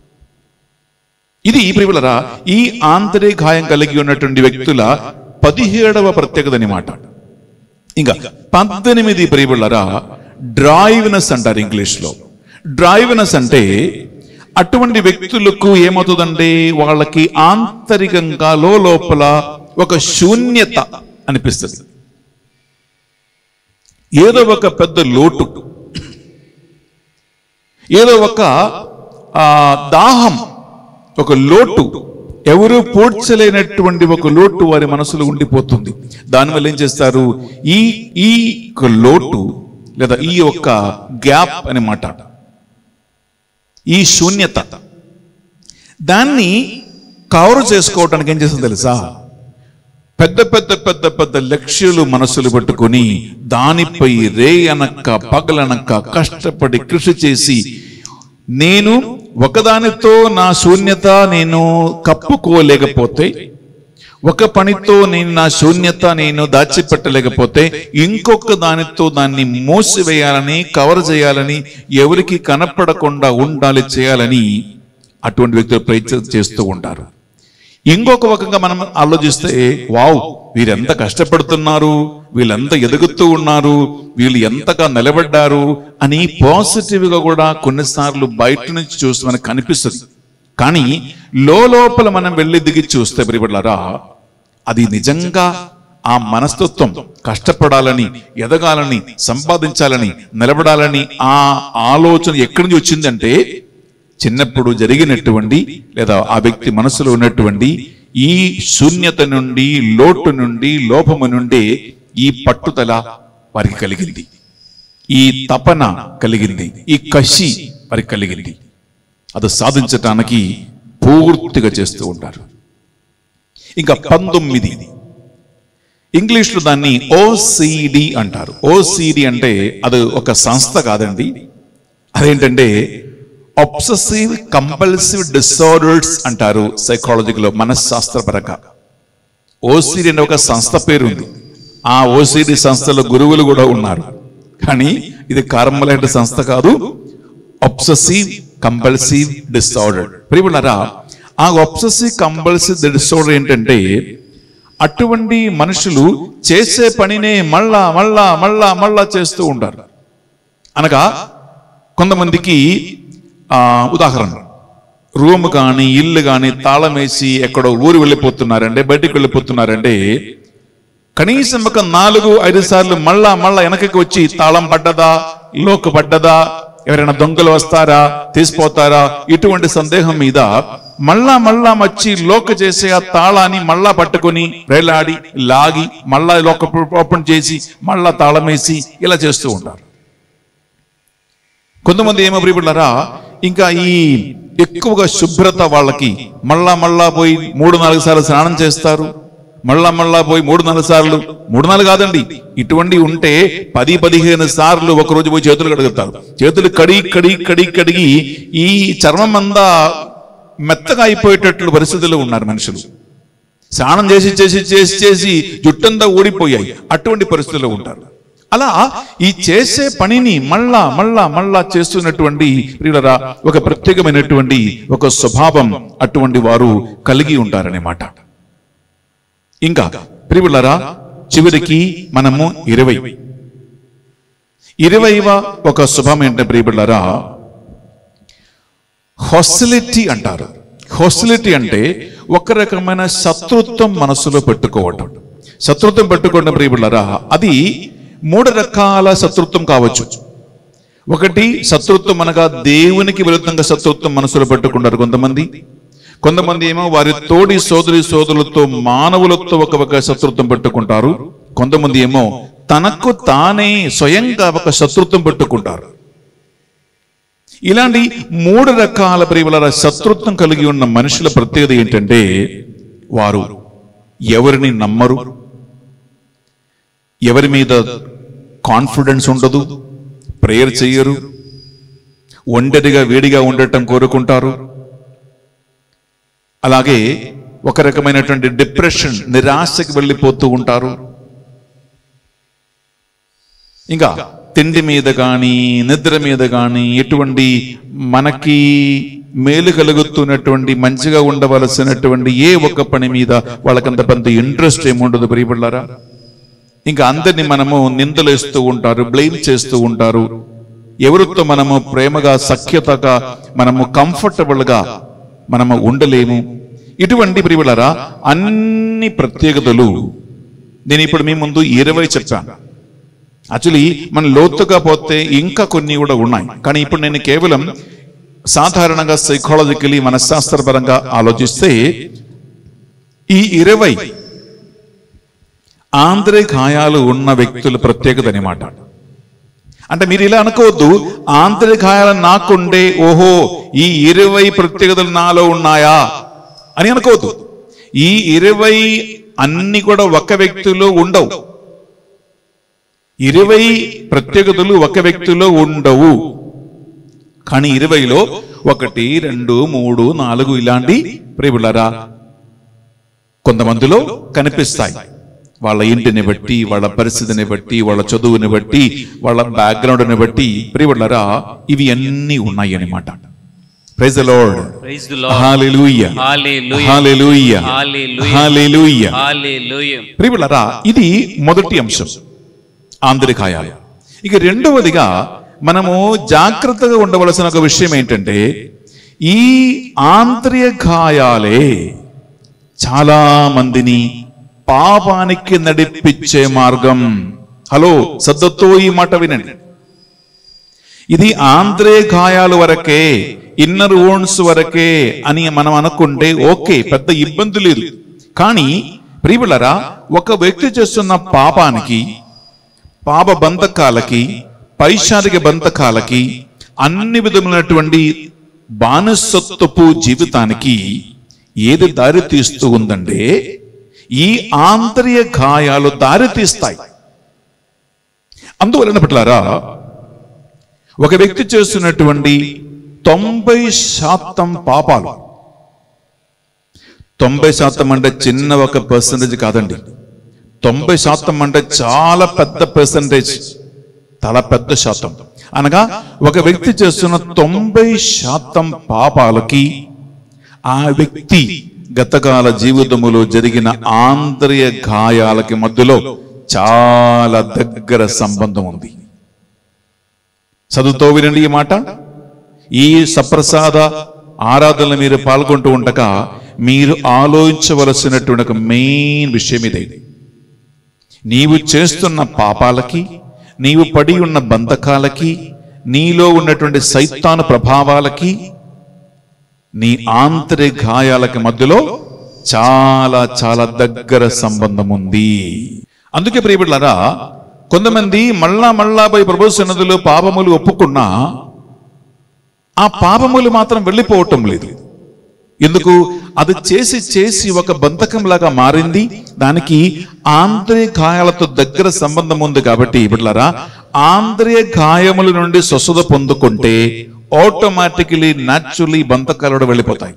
ఇది ప్రియులరా ఈ ఆంతరిక గాయం కలిగి ఉన్నటువంటి వ్యక్తుల పదిహేడవ ప్రత్యేకత అనమాట ఇంకా పద్దెనిమిది ప్రియులరా డ్రైవ్నెస్ అంటారు ఇంగ్లీష్ లో డ్రైవ్నెస్ అంటే అటువంటి వ్యక్తులకు ఏమవుతుందంటే వాళ్ళకి ఆంతరికంగా లోపల ఒక శూన్యత అనిపిస్తుంది ఏదో ఒక పెద్ద లోటు ఏదో ఒక ఆ, దాహం ఒక లోటు ఎవరు పూడ్చలేనటువంటి ఒక లోటు వారి మనసులో ఉండిపోతుంది దానివల్ల ఏం చేస్తారు ఈ ఈ ఒక లోటు లేదా ఈ యొక్క గ్యాప్ అని మాట ఈ శూన్యత దాన్ని కవర్ చేసుకోవటానికి ఏం చేసింది తెలుసా పెద్ద పెద్ద పెద్ద పెద్ద లక్ష్యాలు మనసులు పట్టుకొని దానిపై రే అనక్క పగలనక్క కష్టపడి కృషి చేసి నేను ఒకదానితో నా శూన్యత నేను కప్పుకోలేకపోతే ఒక పనితో నేను నా శూన్యత నేను దాచిపెట్టలేకపోతే ఇంకొక దానితో దాన్ని మోసివేయాలని కవర్ చేయాలని ఎవరికి కనపడకుండా ఉండాలి చేయాలని అటువంటి వ్యక్తులు ప్రయత్నం చేస్తూ ఉంటారు ఇంకొక రకంగా మనం ఆలోచిస్తే వావ్ వీరెంత కష్టపడుతున్నారు వీళ్ళెంత ఎదుగుతూ ఉన్నారు వీళ్ళు ఎంతగా నిలబడ్డారు అని పాజిటివ్ గా కూడా కొన్నిసార్లు బయట నుంచి చూస్తే మనకు కనిపిస్తుంది కానీ లోపల మనం వెళ్ళి దిగి చూస్తే ప్రియబిడ్డలారా అది నిజంగా ఆ మనస్తత్వం కష్టపడాలని ఎదగాలని సంపాదించాలని నిలబడాలని ఆ ఆలోచన ఎక్కడి నుంచి వచ్చిందంటే చిన్నప్పుడు జరిగినటువంటి లేదా ఆ వ్యక్తి మనసులో ఉన్నటువంటి ఈ శూన్యత నుండి లోటు నుండి లోపము నుండి ఈ పట్టుదల వారికి కలిగింది ఈ తపన కలిగింది ఈ కషి వారికి కలిగింది అది సాధించటానికి పూర్తిగా చేస్తూ ఉంటారు ఇంకా పంతొమ్మిది ఇంగ్లీష్లో దాన్ని ఓసిడి అంటారు ఓసిడి అంటే అది ఒక సంస్థ కాదండి అదేంటంటే అబ్సెసివ్ కంపల్సివ్ డిసార్డర్స్ అంటారు సైకాలజీలో మనశ్శాస్త్రపరంగా ఓసిడి అనే ఒక సంస్థ పేరు ఉంది ఆ ఓసిడి సంస్థలో గురువులు కూడా ఉన్నారు కానీ ఇది కార్మలైన సంస్థ కాదు అబ్సెసివ్ కంపల్సివ్ డిసార్డర్ ప్రియములారా ఆ అబ్సెసివ్ కంపల్సివ్ డిసార్డర్ ఏంటంటే అటువంటి మనుషులు చేసే పనినే మళ్ళా మళ్ళా మళ్ళా మళ్ళా చేస్తూ ఉంటారు అనగా కొంతమందికి ఆ, ఉదాహరణ రూమ్ కానీ ఇల్లు కానీ తాళం వేసి ఎక్కడో ఊరు వెళ్ళిపోతున్నారంటే బయటికి వెళ్ళిపోతున్నారంటే కనీసం ఒక నాలుగు ఐదు సార్లు మళ్ళా మళ్ళా వెనకకి వచ్చి తాళం పడ్డదా లోకు పడ్డదా ఎవరైనా దొంగలు వస్తారా తీసిపోతారా ఇటువంటి సందేహం మీద మళ్ళా మళ్ళా వచ్చి లోక చేసే ఆ తాళాన్ని మళ్ళా పట్టుకొని వేలాడి లాగి మళ్ళా లోక ఓపెన్ చేసి మళ్ళా తాళం వేసి ఇలా చేస్తూ ఉంటారు కొంతమంది ఏమో ప్రియబిడ్డారా ఇంకా ఈ ఎక్కువగా శుభ్రత వాళ్ళకి మళ్ళా మళ్ళా పోయి మూడు నాలుగు సార్లు స్నానం చేస్తారు మళ్ళా మళ్ళా పోయి మూడు నాలుగు సార్లు మూడు నాలుగు కాదండి ఇటువంటి ఉంటే పది పదిహేను సార్లు ఒక రోజు పోయి చేతులు కడుగుతారు చేతులు కడిగి కడిగి కడిగి కడిగి ఈ చర్మం అంతా మెత్తగా అయిపోయేటట్లు పరిస్థితుల్లో ఉన్నారు మనుషులు స్నానం చేసి చేసి చేసి చేసి జుట్టంతా ఊడిపోయాయి అటువంటి పరిస్థితుల్లో ఉంటారు అలా ఈ చేసే పనిని మళ్ళా మళ్ళా మళ్ళా చేస్తున్నటువంటి ప్రియులరా ఒక ప్రత్యేకమైనటువంటి ఒక స్వభావం అటువంటి వారు కలిగి ఉంటారనేమాట ఇంకా ప్రియులరా చివరికి మనము ఇరవై ఇరవైవ ఒక శుభం ఏంటంటే ప్రియబిళ్ళరా హొసిలిటీ అంటారు హొసిలిటీ అంటే ఒక రకమైన శత్రుత్వం మనసులో పెట్టుకోవటం శత్రుత్వం పెట్టుకోవడం ప్రియబిళ్ళరా అది మూడు రకాల శత్రుత్వం కావచ్చు ఒకటి శత్రుత్వం అనగా దేవునికి విరుద్ధంగా శత్రుత్వం మనసులో పెట్టుకుంటారు కొంతమంది కొంతమంది ఏమో వారి తోడి సోదరి సోదరులతో మానవులతో ఒక ఒక శత్రుత్వం పెట్టుకుంటారు కొంతమంది ఏమో తనకు తానే స్వయంగా ఒక శత్రుత్వం పెట్టుకుంటారు ఇలాంటి మూడు రకాల ప్రియుల శత్రుత్వం కలిగి ఉన్న మనుషుల ప్రత్యేకత ఏంటంటే వారు ఎవరిని నమ్మరు ఎవరి మీద కాన్ఫిడెన్స్ ఉండదు ప్రేయర్ చెయ్యరు ఒంటరిగా వేడిగా ఉండటం కోరుకుంటారు అలాగే ఒక రకమైనటువంటి డిప్రెషన్ నిరాశకి వెళ్ళిపోతూ ఉంటారు ఇంకా తిండి మీద కానీ నిద్ర మీద కానీ ఎటువంటి మనకి మేలు కలుగుతున్నటువంటి మంచిగా ఉండవలసినటువంటి ఏ ఒక్క పని మీద వాళ్ళకంత పెద్ద ఇంట్రెస్ట్ ఏముండదు ప్రియబడ్డారా ఇంకా అందరిని మనము నిందలేస్తూ ఉంటారు బ్లేమ్ చేస్తూ ఉంటారు ఎవరితో మనము ప్రేమగా సఖ్యతగా మనము కంఫర్టబుల్ గా మనము ఉండలేము ఇటువంటి ప్రియులరా అన్ని ప్రత్యేకతలు నేను ఇప్పుడు మీ ముందు ఇరవై చెప్పాను యాక్చువల్లీ మన లోతుగా పోతే ఇంకా కొన్ని కూడా ఉన్నాయి కానీ ఇప్పుడు నేను కేవలం సాధారణంగా సైకాలజికలీ మనశాస్త్రపరంగా ఆలోచిస్తే ఈ ఇరవై ఆంధ్రే గాయాలు ఉన్న వ్యక్తుల ప్రత్యేకత అనమాట అంటే మీరు ఇలా అనుకోవద్దు ఆంతరిక గాయాలు నాకుండే ఓహో ఈ ఇరవై ప్రత్యేకతలు నాలో ఉన్నాయా అని అనుకోవద్దు ఈ ఇరవై అన్ని కూడా ఒక వ్యక్తిలో ఉండవు ఇరవై ప్రత్యేకతలు ఒక వ్యక్తిలో ఉండవు కానీ ఇరవైలో ఒకటి రెండు మూడు నాలుగు ఇలాంటి ప్రేములరా కొంతమందిలో కనిపిస్తాయి వాళ్ళ ఇంటిని బట్టి వాళ్ళ పరిస్థితిని బట్టి వాళ్ళ చదువుని బట్టి వాళ్ళ బ్యాక్గ్రౌండ్ని బట్టి ప్రియబడ్లరా ఇవి అన్నీ ఉన్నాయి అన్నమాట praise the Lord praise the Lord hallelujah hallelujah hallelujah hallelujah hallelujah hallelujah ప్రియబడ్లరా ఇది మొదటి అంశం ఆంధ్రికాయాలు ఇక రెండవదిగా మనము జాగ్రత్తగా ఉండవలసిన ఒక విషయం ఏంటంటే ఈ ఆంతర్య గాయాలే చాలా మందిని పాపానికి నడిపించే మార్గం హలో సద్దతో ఈ మాట వినండి ఇది ఆంధ్రే గాయాలు వరకే ఇన్నర్ ఓన్స్ వరకే అని మనం అనుకుంటే ఓకే పెద్ద ఇబ్బంది లేదు కానీ ప్రియులరా ఒక వ్యక్తి చేస్తున్న పాపానికి పాప బంధకాలకి పైశారిక బంధకాలకి అన్ని విధములైనటువంటి బానిసత్వపు జీవితానికి ఏది దారి తీస్తూ ఉందంటే ఈ ఆంతర్య గాయాలు దారి తీస్తాయి అందువలన పట్లారా ఒక వ్యక్తి చేస్తున్నటువంటి తొంభై శాతం పాపాలు తొంభై శాతం అంటే చిన్న ఒక పర్సంటేజ్ కాదండి తొంభై శాతం అంటే చాలా పెద్ద పర్సంటేజ్ చాలా పెద్ద శాతం అనగా ఒక వ్యక్తి చేస్తున్న తొంభై శాతం పాపాలకి ఆ వ్యక్తి గతకాల జీవితములో జరిగిన ఆంతర్య గాయాలకి మధ్యలో చాలా దగ్గర సంబంధం ఉంది చదువుతో వినండి ఈ మాట ఈ సప్రసాద ఆరాధనలు మీరు పాల్గొంటూ ఉండగా మీరు ఆలోచించవలసినటువంటి ఒక మెయిన్ విషయం ఇదే నీవు చేస్తున్న పాపాలకి నీవు పడి ఉన్న బంధకాలకి నీలో ఉన్నటువంటి సైతాను ప్రభావాలకి నీ ఆంతరిక గాయాలకి మధ్యలో చాలా చాలా దగ్గర సంబంధం ఉంది అందుకే ప్రియబిడ్లారా కొంతమంది మళ్ళా మళ్ళా పోయి ప్రభు సన్నదిలో పాపములు ఒప్పుకున్నా ఆ పాపములు మాత్రం వెళ్ళిపోవటం లేదు ఎందుకు అది చేసి చేసి ఒక బంధకంలాగా మారింది దానికి ఆంతర్య గాయాలతో దగ్గర సంబంధం ఉంది కాబట్టి బిడ్డలారా ఆంతర్య గాయముల నుండి స్వస్థత పొందుకుంటే ఆటోమేటికలీ న్యాచురలీ బంధకాలు వెళ్ళిపోతాయి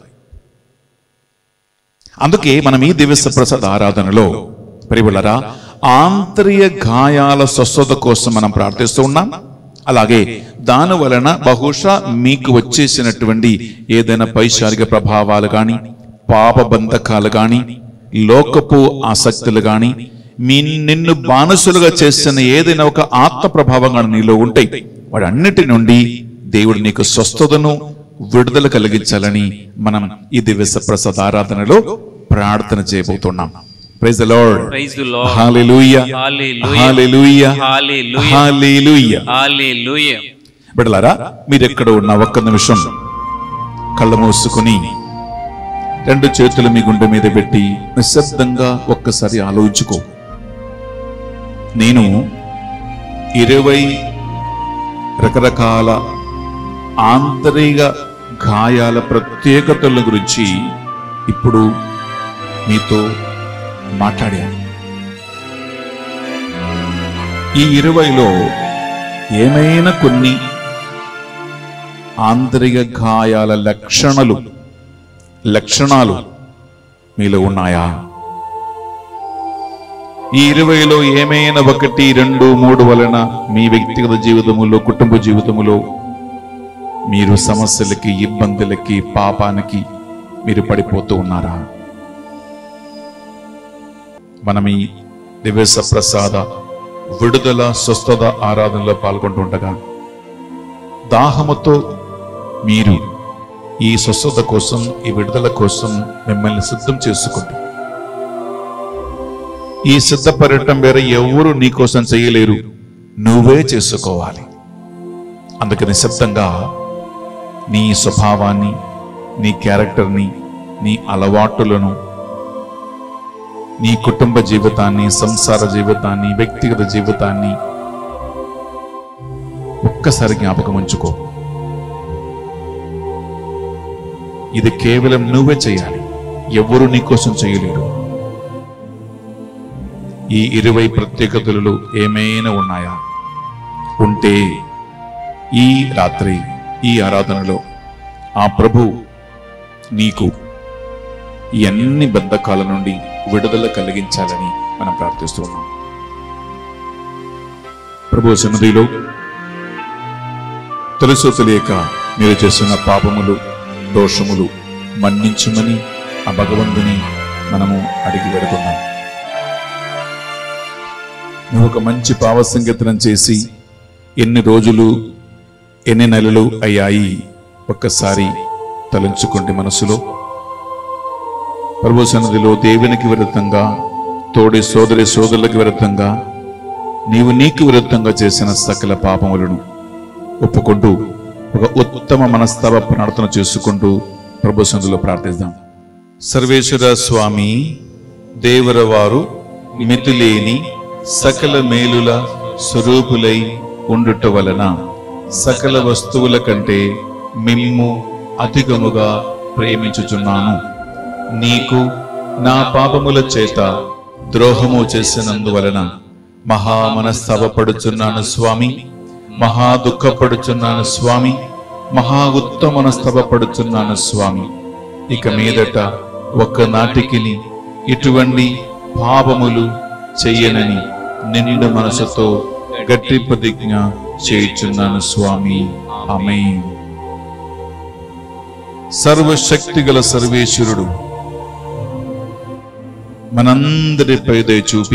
అందుకే మనం ఈ దివ్య ప్రసాద్ ఆరాధనలో ప్రియులరా ఆంతర్య గాయాల స్వస్థత కోసం మనం ప్రార్థిస్తూ ఉన్నాం అలాగే దాని వలన బహుశా మీకు వచ్చేసినటువంటి ఏదైనా పైశారిక ప్రభావాలు కానీ పాప బంధకాలు కానీ లోకపు ఆసక్తులు కానీ మీ నిన్ను బానసులుగా చేసిన ఏదైనా ఒక ఆత్మ ప్రభావం కానీ నీలో ఉంటాయి వాడన్నిటి నుండి దేవుడు నీకు స్వస్థతను విడుదల కలిగించాలని మనం ఈ దివ్య ప్రసాద్ ఆరాధనలో ప్రార్థన చేయబోతున్నాం praise the Lord praise the Lord hallelujah hallelujah hallelujah hallelujah hallelujah hallelujah బిడ్డలారా మీరు ఎక్కడ ఉన్న ఒక్క నిమిషం కళ్ళు మూసుకుని రెండు చేతులు మీ గుండె మీద పెట్టి నిశ్శబ్దంగా ఒక్కసారి ఆలోచించుకో నేను ఇరవై రకరకాల ఆంతరిక గాయాల ప్రత్యేకతల గురించి ఇప్పుడు మీతో మాట్లాడాను ఈ ఇరవైలో ఏమైనా కొన్ని ఆంతరిక గాయాల లక్షణాలు లక్షణాలు మీలో ఉన్నాయా ఈ ఇరవైలో ఏమైనా ఒకటి రెండు మూడు వలన మీ వ్యక్తిగత జీవితములో కుటుంబ జీవితములో మీరు సమస్యలకి ఇబ్బందులకి పాపానికి మీరు పడిపోతూ ఉన్నారా మనం ఈ దివ్యస ప్రసాద విడుదల స్వస్థత ఆరాధనలో పాల్గొంటుండగా దాహముతో మీరు ఈ స్వస్థత కోసం ఈ విడుదల కోసం మిమ్మల్ని సిద్ధం చేసుకోండి ఈ సిద్ధపడటం వేరే ఎవరు నీ కోసం చేయలేరు నువ్వే చేసుకోవాలి అందుకని నిశ్శబ్దంగా నీ స్వభావాన్ని నీ క్యారెక్టర్ని నీ అలవాటులను నీ కుటుంబ జీవితాన్ని సంసార జీవితాన్ని వ్యక్తిగత జీవితాన్ని ఒక్కసారి జ్ఞాపకం ఉంచుకో ఇది కేవలం నువ్వే చేయాలి ఎవరు నీకోసం చేయలేరు ఈ ఇరవై ప్రత్యేకతలు ఏమైనా ఉన్నాయా ఉంటే ఈ రాత్రి ఈ ఆరాధనలో ఆ ప్రభు నీకు ఈ అన్ని బంధకాల నుండి విడుదల కలిగించాలని మనం ప్రార్థిస్తున్నాం ప్రభు సన్నిధిలో తెలుసో తెలియక మీరు చేస్తున్న పాపములు దోషములు మన్నించమని ఆ భగవంతుని మనము అడిగి పెడుతున్నాం నువ్వు ఒక మంచి పావ సంగీతనం చేసి ఎన్ని రోజులు ఎన్ని నెలలు అయ్యాయి ఒక్కసారి తలంచుకోండి మనసులో ప్రభు సన్నిధిలో దేవునికి విరుద్ధంగా తోడి సోదరి సోదరులకు విరుద్ధంగా నీవు నీకు విరుద్ధంగా చేసిన సకల పాపములను ఒప్పుకుంటూ ఒక ఉత్తమ మనస్తాప ప్రార్థన చేసుకుంటూ ప్రభు సన్నిధిలో ప్రార్థిద్దాం సర్వేశ్వర స్వామి దేవర వారు మితిలేని సకల మేలుల స్వరూపులై ఉండుట వలన సకల వస్తువుల కంటే మిమ్ము అధికముగా ప్రేమించుచున్నాను నీకు నా పాపముల చేత ద్రోహము చేసినందువలన మహా మనస్తవపడుచున్నాను స్వామి మహా దుఃఖపడుచున్నాను స్వామి మహా ఉత్తమ మనస్తవపడుచున్నాను స్వామి ఇక మీదట ఒక్క నాటికిని ఇటువంటి పాపములు చెయ్యనని నిండు మనసుతో గట్టి ప్రతిజ్ఞ చేయుచున్నాను స్వామి ఆమె సర్వశక్తి గల సర్వేశ్వరుడు మనందరిపై దయ చూపి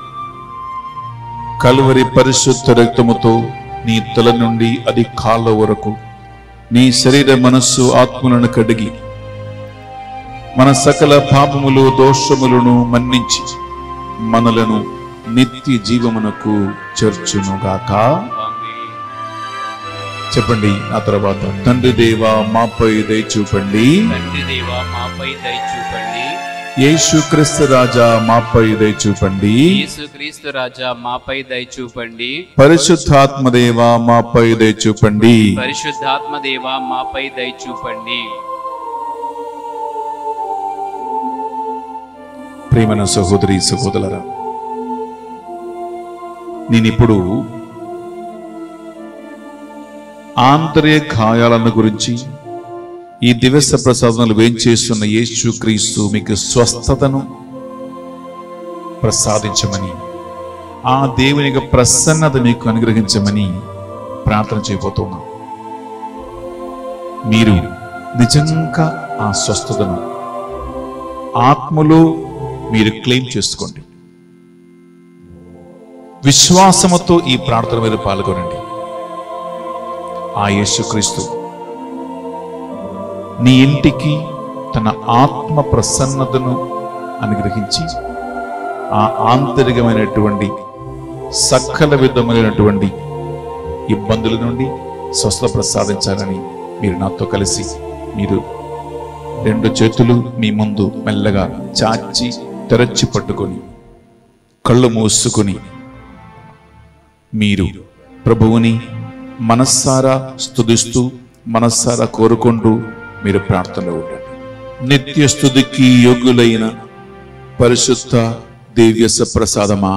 కలువరి పరిశుద్ధ రక్తముతో నీ తల నుండి అది కాళ్ళ వరకు నీ శరీర మనస్సు ఆత్మలను కడిగి మన సకల పాపములు దోషములను మన్నించి మనలను నిత్య జీవమునకు చేర్చునుగాక చెప్పండి ఆ తర్వాత తండ్రి దేవా మాపై దయ చూపండి తండ్రి దేవా మాపై దయ చూపండి యేసు క్రీస్తు రాజా మాపై దయ చూపండి యేసుక్రీస్తు రాజా మాపై దయ చూపండి పరిశుద్ధాత్మ దేవా మాపై దయ చూపండి పరిశుద్ధాత్మ దేవా మాపై దయ చూపండి ప్రేమన సహోదరి సహోదరులరా నేనిప్పుడు ఆంతర్య గాయాలను గురించి ఈ దివస ప్రసాదనలు వేంచేస్తున్న యేసు క్రీస్తు మీకు స్వస్థతను ప్రసాదించమని ఆ దేవుని యొక్క ప్రసన్నత మీకు అనుగ్రహించమని ప్రార్థన చేయబోతున్నాం మీరు నిజంగా ఆ స్వస్థతను ఆత్మలో మీరు క్లెయిమ్ చేసుకోండి విశ్వాసముతో ఈ ప్రార్థన మీద పాల్గొనండి ఆ యేసుక్రీస్తు నీ ఇంటికి తన ఆత్మ ప్రసన్నతను అనుగ్రహించి ఆ ఆంతరికమైనటువంటి సకల విధములైనటువంటి ఇబ్బందుల నుండి స్వస్థ ప్రసాదించాలని మీరు నాతో కలిసి మీరు రెండు చేతులు మీ ముందు మెల్లగా చాచి తెరచి పట్టుకొని కళ్ళు మూసుకొని మీరు ప్రభువుని మనస్సారా స్తుతిస్తూ మనస్సారా కోరుకుంటూ మీరు ప్రార్థనలో ఉండండి నిత్య స్తుతికి యోగ్యులైన పరిశుద్ధ దివ్యస ప్రసాదమా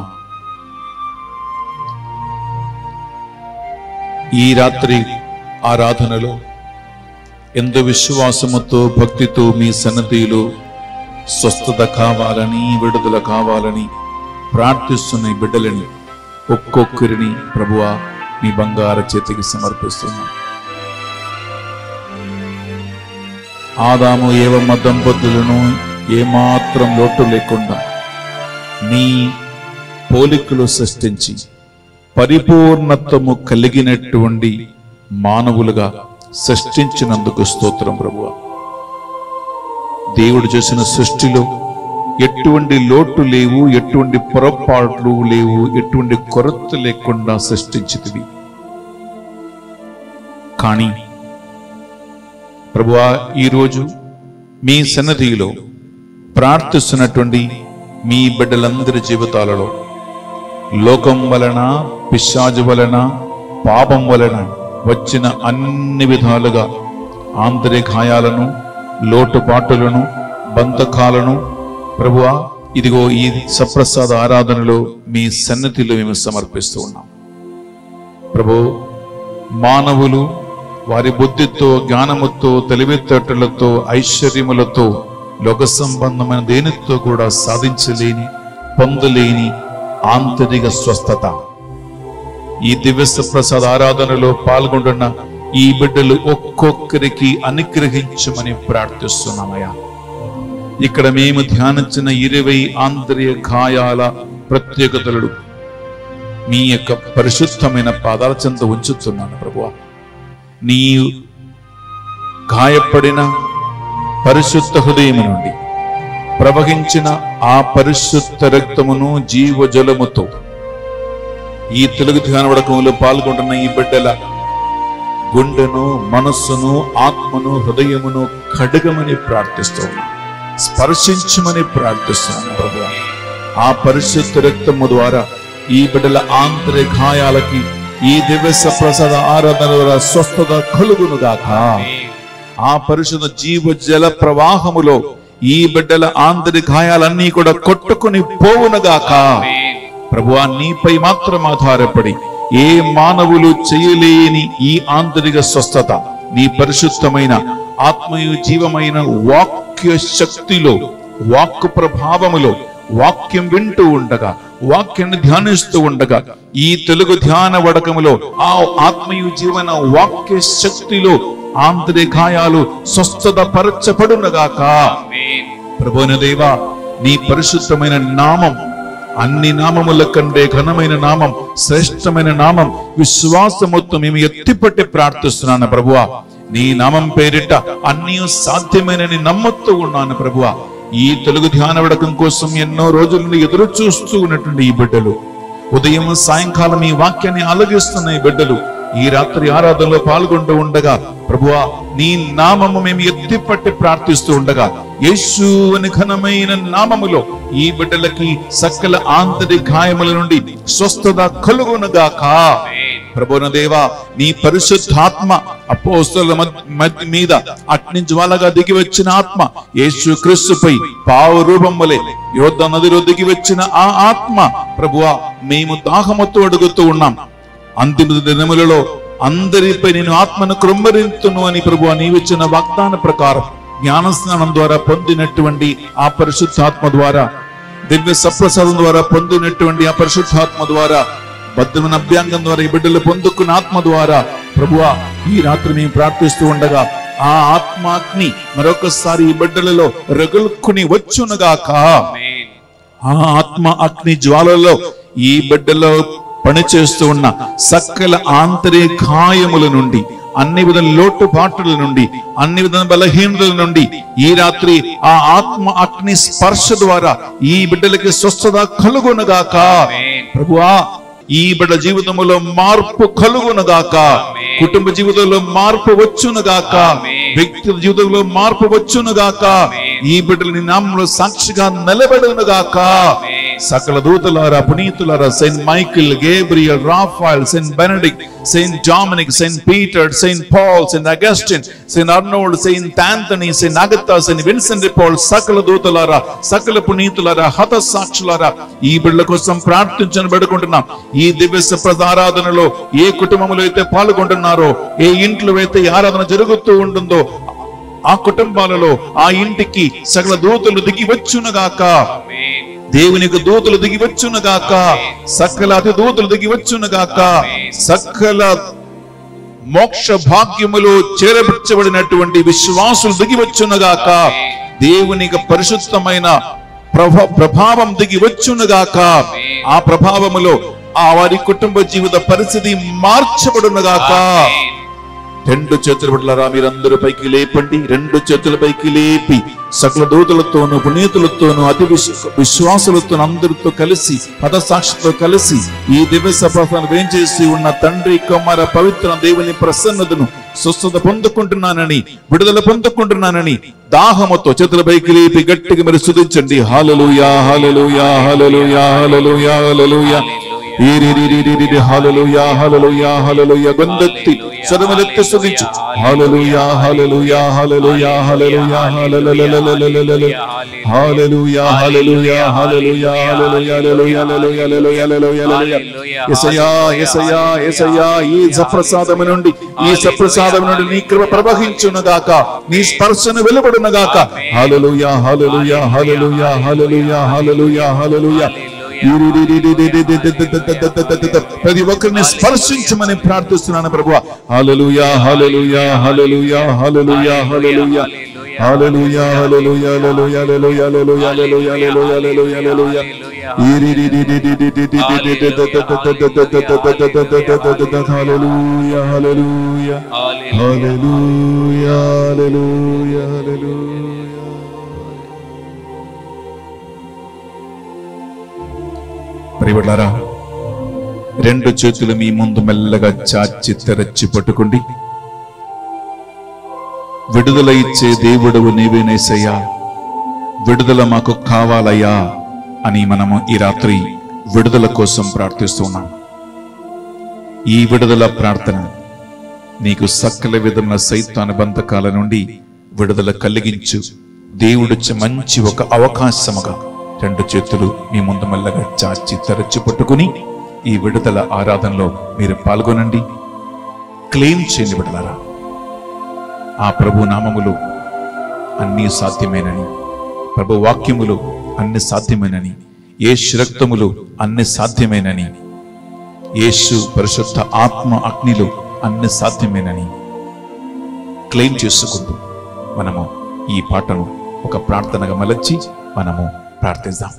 ఈ రాత్రి ఆరాధనలో ఎంతో విశ్వాసముతో భక్తితో మీ సన్నతిలో స్వస్థత కావాలని విడుదల కావాలని ప్రార్థిస్తున్న ఈ బిడ్డలని ఒక్కొక్కరిని ప్రభువా మీ బంగారు చేతికి సమర్పిస్తున్నాం ఆదాము ఏవమ్మ దంపతులను ఏమాత్రం లోటు లేకుండా మీ పోలికలు సృష్టించి పరిపూర్ణత్వము కలిగినటువంటి మానవులుగా సృష్టించినందుకు స్తోత్రం ప్రభువ దేవుడు చేసిన సృష్టిలో ఎటువంటి లోటు లేవు ఎటువంటి పొరపాట్లు లేవు ఎటువంటి కొరత లేకుండా సృష్టించితివి కానీ ప్రభువా ఈరోజు మీ సన్నధిలో ప్రార్థిస్తున్నటువంటి మీ బిడ్డలందరి జీవితాలలో లోకం వలన పిశాజు వలన పాపం వలన వచ్చిన అన్ని విధాలుగా ఆంతరిక గాయాలను లోటుపాటులను బంధకాలను ప్రభువా ఇదిగో ఈ సప్రసాద ఆరాధనలో మీ సన్నిధిలో మేము సమర్పిస్తూ ఉన్నాం ప్రభు మానవులు వారి బుద్ధితో జ్ఞానముతో తెలివితేటలతో ఐశ్వర్యములతో లోక సంబంధమైన దేనితో కూడా సాధించలేని పొందలేని ఆంతరిక స్వస్థత ఈ దివ్య ప్రసాద ఆరాధనలో పాల్గొంటున్న ఈ బిడ్డలు ఒక్కొక్కరికి అనుగ్రహించమని ప్రార్థిస్తున్నామయ్యా ఇక్కడ మేము ధ్యానించిన ఇరవై ఆంతర్య గాయాల ప్రత్యేకతలు మీ యొక్క పరిశుద్ధమైన పాదాల చెంత ఉంచుతున్నాను ప్రభువా నీ గాయపడిన పరిశుద్ధ హృదయం నుండి ప్రవహించిన ఆ పరిశుద్ధ రక్తమును జీవజలముతో ఈ తెలుగు ధ్యాన వడకంలో పాల్గొంటున్న ఈ బిడ్డల గుండెను మనస్సును ఆత్మను హృదయమును కడగమని ప్రార్థిస్తూ స్పర్శించమని ప్రార్థిస్తున్నాను ప్రభు ఆ పరిశుద్ధ రక్తము ద్వారా ఈ బిడ్డల ఆంతరిక గాయాలకి ఈ దివ్య ప్రసాద ఆరాధన ద్వారా స్వస్థత కలుగును గాక ఆ పరిశుద్ధ జీవ జల ప్రవాహములో ఈ బిడ్డల ఆంతరిక గాయాలన్నీ కూడా కొట్టుకుని పోవునుగాక ప్రభువా నీపై మాత్రం ఆధారపడి ఏ మానవులు చేయలేని ఈ ఆంతరిక స్వస్థత నీ పరిశుద్ధమైన ఆత్మయు జీవమైన వాక్య శక్తిలో వాక్కు ప్రభావములో వాక్యం వింటూ ఉండగా వాక్యాన్ని ధ్యానిస్తూ ఉండగా ఈ తెలుగు ధ్యాన వడకములో ఆ ఆత్మయు జీవన వాక్య శక్తిలో ఆంతరిక గాయాలు స్వస్థత పరచబడునగాక ప్రభువున దేవా నీ పరిశుద్ధమైన నామం అన్ని నామముల కంటే ఘనమైన నామం శ్రేష్టమైన నామం విశ్వాసముతో మేము ఎత్తిపట్టి ప్రార్థిస్తున్నాను ప్రభువా నీ నామం పేరిట అన్ని సాధ్యమైనని నమ్మత్తూ ఉన్నాను ప్రభువా ఈ తెలుగు ధ్యాన వడకం కోసం ఎన్నో రోజుల నుండి ఎదురు చూస్తూ ఉన్నటువంటి ఈ బిడ్డలు ఉదయం సాయంకాలం ఈ వాక్యాన్ని ఆలోచిస్తున్న ఈ బిడ్డలు ఈ రాత్రి ఆరాధనలో పాల్గొంటూ ఉండగా ప్రభువా నీ నామము మేము ఎత్తిపట్టి ప్రార్థిస్తూ ఉండగా యేసు అని ఘనమైన నామములో ఈ బిడ్డలకి సకల ఆంతరిక గాయముల నుండి స్వస్థత కలుగునుగాక ప్రభున దేవా నీ పరిశుద్ధాత్మ అపోస్తుల మద్- మధ్య మీద అట్ని జ్వాలగా దిగి వచ్చిన ఆత్మ యేసు క్రీస్తుపై పావు రూపం వలె యోధ నదిలో దిగి వచ్చిన ఆ ఆత్మ ప్రభువా మేము దాహముతో అడుగుతూ ఉన్నాం అంతిమ దినములలో అందరిపై నేను ఆత్మను కృమ్మరింతును అని ప్రభు నీవిచ్చిన వాగ్దాన ప్రకారం జ్ఞానస్నానం ద్వారా పొందినటువంటి ఆ పరిశుద్ధాత్మ ద్వారా దివ్య సప్రసాదం ద్వారా పొందినటువంటి ఆ పరిశుద్ధాత్మ ద్వారా బద్దమైన అభ్యాంగం ద్వారా ఈ బిడ్డలు పొందుకున్న ఆత్మ ద్వారా ప్రభువా ఈ రాత్రి మేము ప్రార్థిస్తూ ఉండగా ఆ ఆత్మాగ్ని మరొకసారి ఈ బిడ్డలలో రగులుకుని వచ్చునుగాక ఆ ఆత్మ అగ్ని జ్వాలలో ఈ బిడ్డలో పనిచేస్తూ ఉన్న సకల ఆంతరిక గాయముల నుండి అన్ని విధ లోటుపాటుల నుండి అన్ని విధ బలహీనతల నుండి ఈ రాత్రి ఆ ఆత్మ అగ్ని స్పర్శ ద్వారా ఈ బిడ్డలకి స్వస్థత కలుగునగాక ప్రభువా ఈ బిడ్డ జీవితంలో మార్పు కలుగునగాక కుటుంబ జీవితంలో మార్పు వచ్చునుగాక వ్యక్తి జీవితంలో మార్పు వచ్చునుగాక ఈ బిడ్డలు నీ నామంలో సాక్షిగా నిలబడునుగాక సకల దూతలారా పునీతులారా Saint Michael Gabriel Raphael Saint Benedict Saint Dominic Saint Peter Saint Paul Saint Augustine Saint Arnold Saint Anthony Saint Agatha Saint Vincent Paul సకల దూతలారా సకల పునీతులారా హత సాక్షులారా ఈ బిడ్డల కోసం ప్రార్థించని పెడుకుంటున్నాం ఈ దివ్య ప్రదారాధనలో ఏ కుటుంబంలో అయితే పాల్గొంటున్నారో ఏ ఇంట్లో అయితే ఈ ఆరాధన జరుగుతూ ఉంటుందో ఆ కుటుంబాలలో ఆ ఇంటికి సకల దూతలు దిగి వచ్చునుగాక దేవునికి దూతలు దిగి వచ్చునుగాక సకల అతి దూతలు దిగి వచ్చునుగాక సకల మోక్ష భాగ్యములో చేరబిచ్చబడినటువంటి విశ్వాసులు దిగి వచ్చునుగాక దేవునికి పరిశుద్ధమైన ప్రభ ప్రభావం దిగి వచ్చునుగాక ఆ ప్రభావములో ఆ వారి కుటుంబ జీవిత పరిస్థితి మార్చబడునుగాక రెండు చేతుల బిడ్డలారా మీరందరూ పైకి లేపండి రెండు చేతుల పైకి లేపి సకల దూతలతోనూ పునీతులతోనూ అతి విశ్వ విశ్వాసులతో అందరితో కలిసి పదసాక్షితో కలిసి ఈ దివ్య సభను వేంచేసి ఉన్న తండ్రి కుమార పవిత్ర దేవుని ప్రసన్నతను స్వస్థత పొందుకుంటున్నానని విడుదల పొందుకుంటున్నానని దాహముతో చేతుల పైకి లేపి గట్టిగా మరి స్తుతించండి hallelujah hallelujah hallelujah hallelujah hallelujah ఈరిరిరిరిరి హల్లెలూయా హల్లెలూయా హల్లెలూయా గొంతెత్తి స్వరములెత్తి స్తుతించు హల్లెలూయా hallelujah hallelujah hallelujah hallelujah hallelujah hallelujah hallelujah hallelujah hallelujah hallelujah hallelujah హల్లెలూయా యేసయ్యా యేసయ్యా యేసయ్యా ఈ సప్రసాదము నుండి ఈ సప్రసాదము నుండి నీ కృప ప్రవహించును గాక నీ స్పర్శను వెలువడును గాక హల్లెలూయా హల్లెలూయా హల్లెలూయా హల్లెలూయా హల్లెలూయా హల్లెలూయా ప్రతి ఒక్కరిని స్పర్శించమని ప్రార్థిస్తున్నాను ప్రభు హల్లెలూయా hallelujah hallelujah hallelujah hallelujah hallelujah hallelujah hallelujah hallelujah hallelujah hallelujah hallelujah hallelujah hallelujah hallelujah hallelujah హల్లెలూయా ప్రియబడ్లారా రెండు చేతులు మీ ముందు మెల్లగా చాచి తెరచి పట్టుకోండి విడుదల ఇచ్చే దేవుడవు నీవేనేసయ్యా విడుదల మాకు కావాలయ్యా అని మనము ఈ రాత్రి విడుదల కోసం ప్రార్థిస్తున్నాం ఈ విడుదల ప్రార్థన నీకు సకల విధముల సైతాన బంధకాల నుండి విడుదల కలిగించు దేవుడిచ్చే మంచి ఒక అవకాశముగా రెండు చేతులు మీ ముందు మెల్లగా చాచి తెరచి పట్టుకుని ఈ విడుదల ఆరాధనలో మీరు పాల్గొనండి క్లెయిమ్ చేయండి విడలారా ఆ ప్రభు నామములు అన్నీ సాధ్యమేనని ప్రభు వాక్యములు అన్ని సాధ్యమేనని యేసు రక్తములు అన్ని సాధ్యమేనని యేసు పరిశుద్ధ ఆత్మ అగ్నిలు అన్ని సాధ్యమేనని క్లెయిమ్ చేసుకుంటూ మనము ఈ పాటను ఒక ప్రార్థనగా మలచి మనము ప్రార్థిద్దాం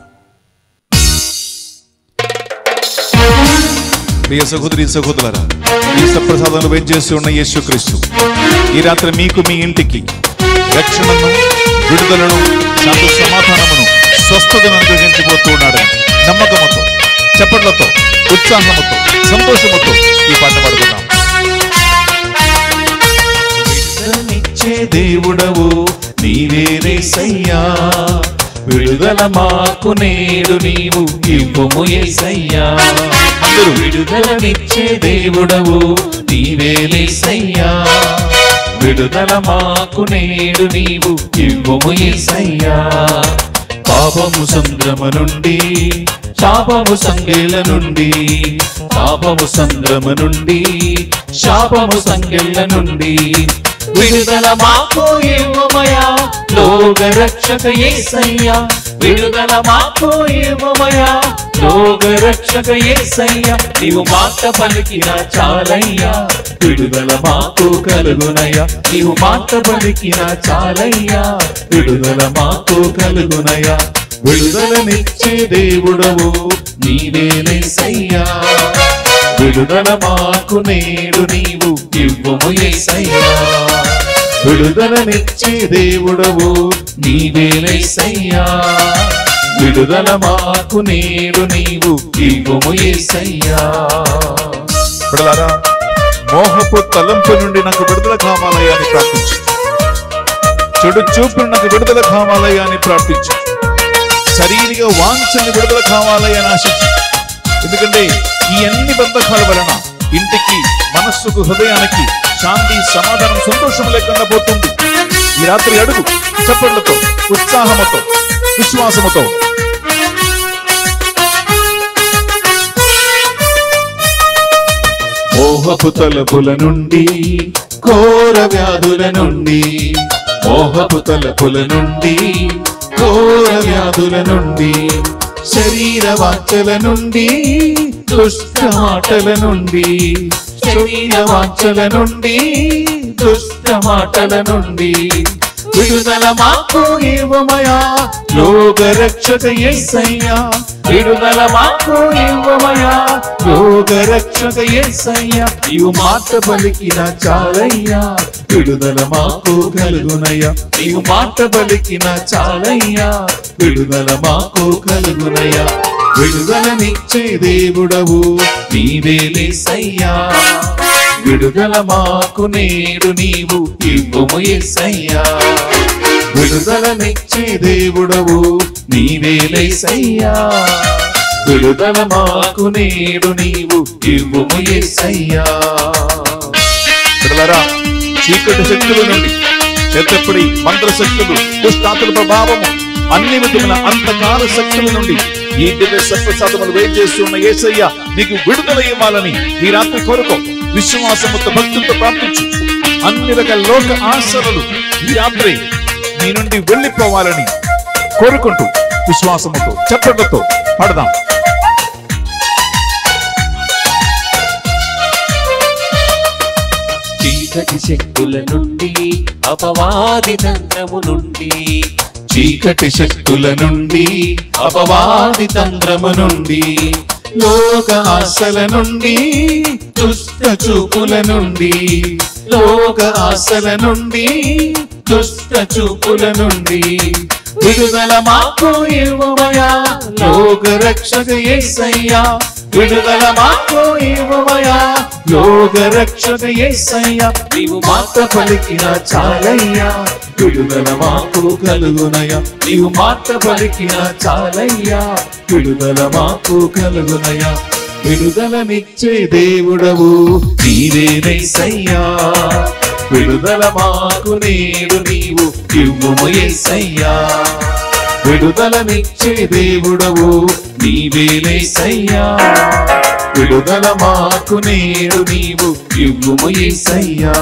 ప్రియ సహోదరి సహోదరులారా ఈ సప్రసాదంలో వేం చేసి ఉన్న యేసుక్రీస్తు ఈ రాత్రి మీకు మీ ఇంటికి రక్షణను విడుదలను శాంతి సమాధానమును స్వస్థతను అనుగ్రహించబోతూ ఉన్నాడని నమ్మకముతో చప్పట్లతో ఉత్సాహముతో సంతోషముతో ఈ పాట పాడుకుందాం విడుదలనిచ్చే దేవుడవు నీవేరేసయ్యా విడుదల మాకు నేడు నీవు ఇవ్వము ఏసయ్యా అందరూ విడుదలనిచ్చే దేవుడవు నీవేలేసయ్యా విడుదల మాకు నేడు నీవు ఇవ్వము ఏసయ్యా పాపము సంద్రమ నుండి శాపము సంగెల నుండి పాపము సంద్రమ నుండి శాపము సంగెల నుండి విడుదల మాకు ఇవ్వమయా లోక రక్షక యేసయ్యా విడుదల మాకు ఇవ్వమయా లోక రక్షక యేసయ్యా నీవు మాట పలికిన చాలయ్యా విడుదల మాకు కలుగునయ్యా నీవు మాట పలికిన చాలయ్యా విడుదల మాకు కలుగునయ్యా విడుదలనిచ్చే దేవుడవు నీవేనేసయ్యా విడుదల మాకు నేడు నీవు ఇవ్వము యేసయ్యా విడుదలనిచ్చే దేవుడవు నీవేలేసయ్యా విడుదల మాకు నేడు నీవు ఇవ్వము యేసయ్యా బిడలారా మోహపు తలంపు నుండి నాకు విడుదల కావాలయ్యా అని ప్రార్థించు చెడు చూపు నాకు విడుదల కావాలయ్యా అని ప్రార్థించు శరీరిక వాంఛని విడుదల కావాలయ్యా అని ఆశించు ఎందుకంటే ఈ అన్ని బంధకాల వలన ఇంటికి మనస్సుకు హృదయానికి శాంతి సమాధానం సంతోషం లేకుండా పోతుంది ఈ రాత్రి అడుగు చప్పట్లతో ఉత్సాహముతో విశ్వాసముతో మోహపు తలపుల నుండి ఘోర వ్యాధుల నుండి మోహపు తలపుల నుండి ఘోర వ్యాధుల నుండి శరీర వాంఛల నుండి దుష్ట మాటల నుండి శరీర వాంఛల నుండి దుష్ట మాటల నుండి విడుదల మాకు ఇవ్వమయా లోక రక్షక యేసయ్యా విడుదల మాకు ఇవ్వమయా లోక రక్షక యేసయ్యా నీవు మాట పలికిన చాలయ్యా విడుదల మాకు కలుగునయ్యా నీవు మాట పలికిన చాలయ్యా విడుదల మాకు కలుగునయ్యా విడుదలనిచ్చే దేవుడవు నీవేలేసయ్యా విడుదల మాకు నేడు నీవు ఇవ్వము యేసయ్యా విడుదలనిచ్చే దేవుడవు నీవేలేసయ్యా విడుదల మాకు నేడు నీవు ఇవ్వుము యేసయ్యా పిల్లరా చీకటి శక్తుల నుండి ఎత్తపడి మంత్ర శక్తులు దుష్టాతుల ప్రభావము అన్ని విధముల అంతకాల శక్తుల నుండి ఈ దివ్య సత్ప్రసాదములు వేం చేస్తున్న యేసయ్య నీకు విడుదల ఇవ్వాలని ఈ రాత్రి కోరుకో విశ్వాసముతో భక్తులతో ప్రార్థించు అన్ని రకాల లోక ఆశలు ఈ రాత్రి నీ నుండి వెళ్ళిపోవాలని కోరుకుంటూ విశ్వాసముతో చప్పట్లతో పాడదాం చీకటి శక్తుల నుండి అపవాది తంత్రము నుండి చీకటి శక్తుల నుండి అపవాది తంత్రము నుండి లోక ఆశల నుండి దుష్ట చూపుల నుండి లోక ఆశల నుండి దుష్ట చూపుల నుండి విడుదల మాకు ఇవ్వమయా లోక రక్షక యేసయ్యా విడుదల మాకు ఇవ్వమయా లోక రక్షక యేసయ్యా నీవు మాట పలికిన చాలయ్యా విడుదల మాకు కలుగునయా నీవు మాట పలికిన చాలయ్యా విడుదల మాకు కలుగునయా విడుదలనిచ్చే దేవుడవు నీవేనైసయ్యా విడుదల మాకు నేడు నీవు ఇవ్వుము యేసయ్యా విడుదలనిచ్చే దేవుడవు నీవేలేసయ్యా విడుదల మాకు నేడు నీవు ఇవ్వుము యేసయ్యా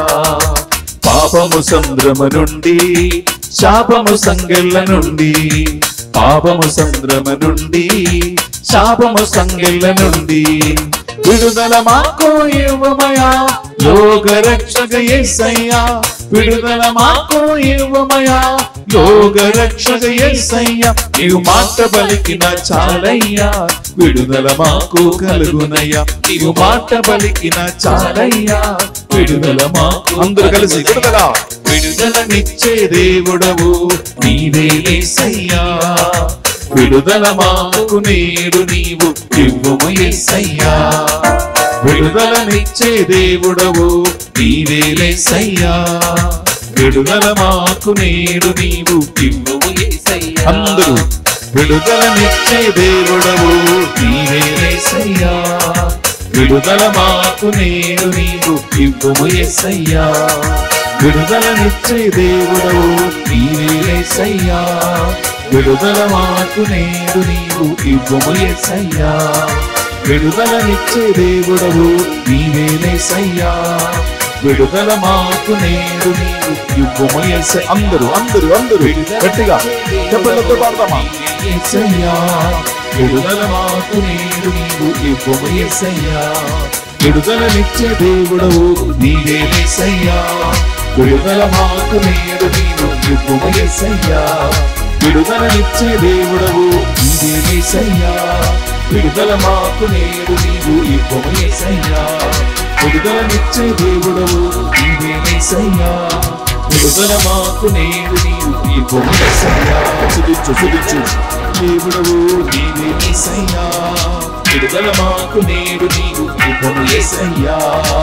పాపము సంద్రమ నుండి శాపము సంగెళ్ళ నుండి పాపము సంద్రమ నుండి శాపము సంగెళ్ళ నుండి విడుదల మాకు ఇవ్వమయా లోక రక్షక యేసయ్యా విడుదల మాకు ఇవ్వమయా లోక రక్షక యేసయ్యా నీవు మాట పలికిన చాలయ్యా విడుదల మాకు కలుగునయ్యా నీవు మాట పలికిన చాలయ్యా విడుదల మాకు అందరూ కలిసి విడుదల విడుదలనిచ్చే దేవుడవు నీవేలేసయ్యా విడుదల మాకు నేడు నీవు ఇవ్వుము యేసయ్యా విడుదలనిచ్చే దేవుడవు నీవేలేసయ్యా విడుదల మాకు నేడు నీవు ఇవ్వుము యేసయ్యా అందరూ విడుదలనిచ్చే దేవుడవు నీవేలేసయ్యా విడుదల మాకు నేడు నీవు ఇవ్వుము యేసయ్యా విడుదలనిచ్చే దేవుడవు నీవేలేసయ్యా విడుదల మాకు నేడు నీవు ఇవ్వుము యేసయ్యా విడుదలనిచ్చే దేవుడవు నీవేలేసయ్యా విడుదల మాకు నేడు నీవు ఇవ్వుము యేసయ్యా అందరూ అందరూ అందరూ గట్టిగా చెప్పలతో పాడదామా యేసయ్యా విడుదల మాకు నేడు నీవు ఇవ్వము యేసయ్యా విడుదలనిచ్చే దేవుడవు నీవే యేసయ్యా విడుదల మాకు నేడు నీవు ఇవ్వము యేసయ్యా విడుదలనిచ్చే దేవుడవు నీవే యేసయ్యా విడుదల మాకు నేడు నీవు ఇవ్వము యేసయ్యా విడుదలనిచ్చే దేవుడవు నీవే యేసయ్యా విడుదల మాకు నేడు నీవు ఇవ్వము యేసయ్యా సుదించు సుదించు దేవుడవు నీవే యేసయ్యా విడుదల మాకు నేడు నీవు ఇవ్వము యేసయ్యా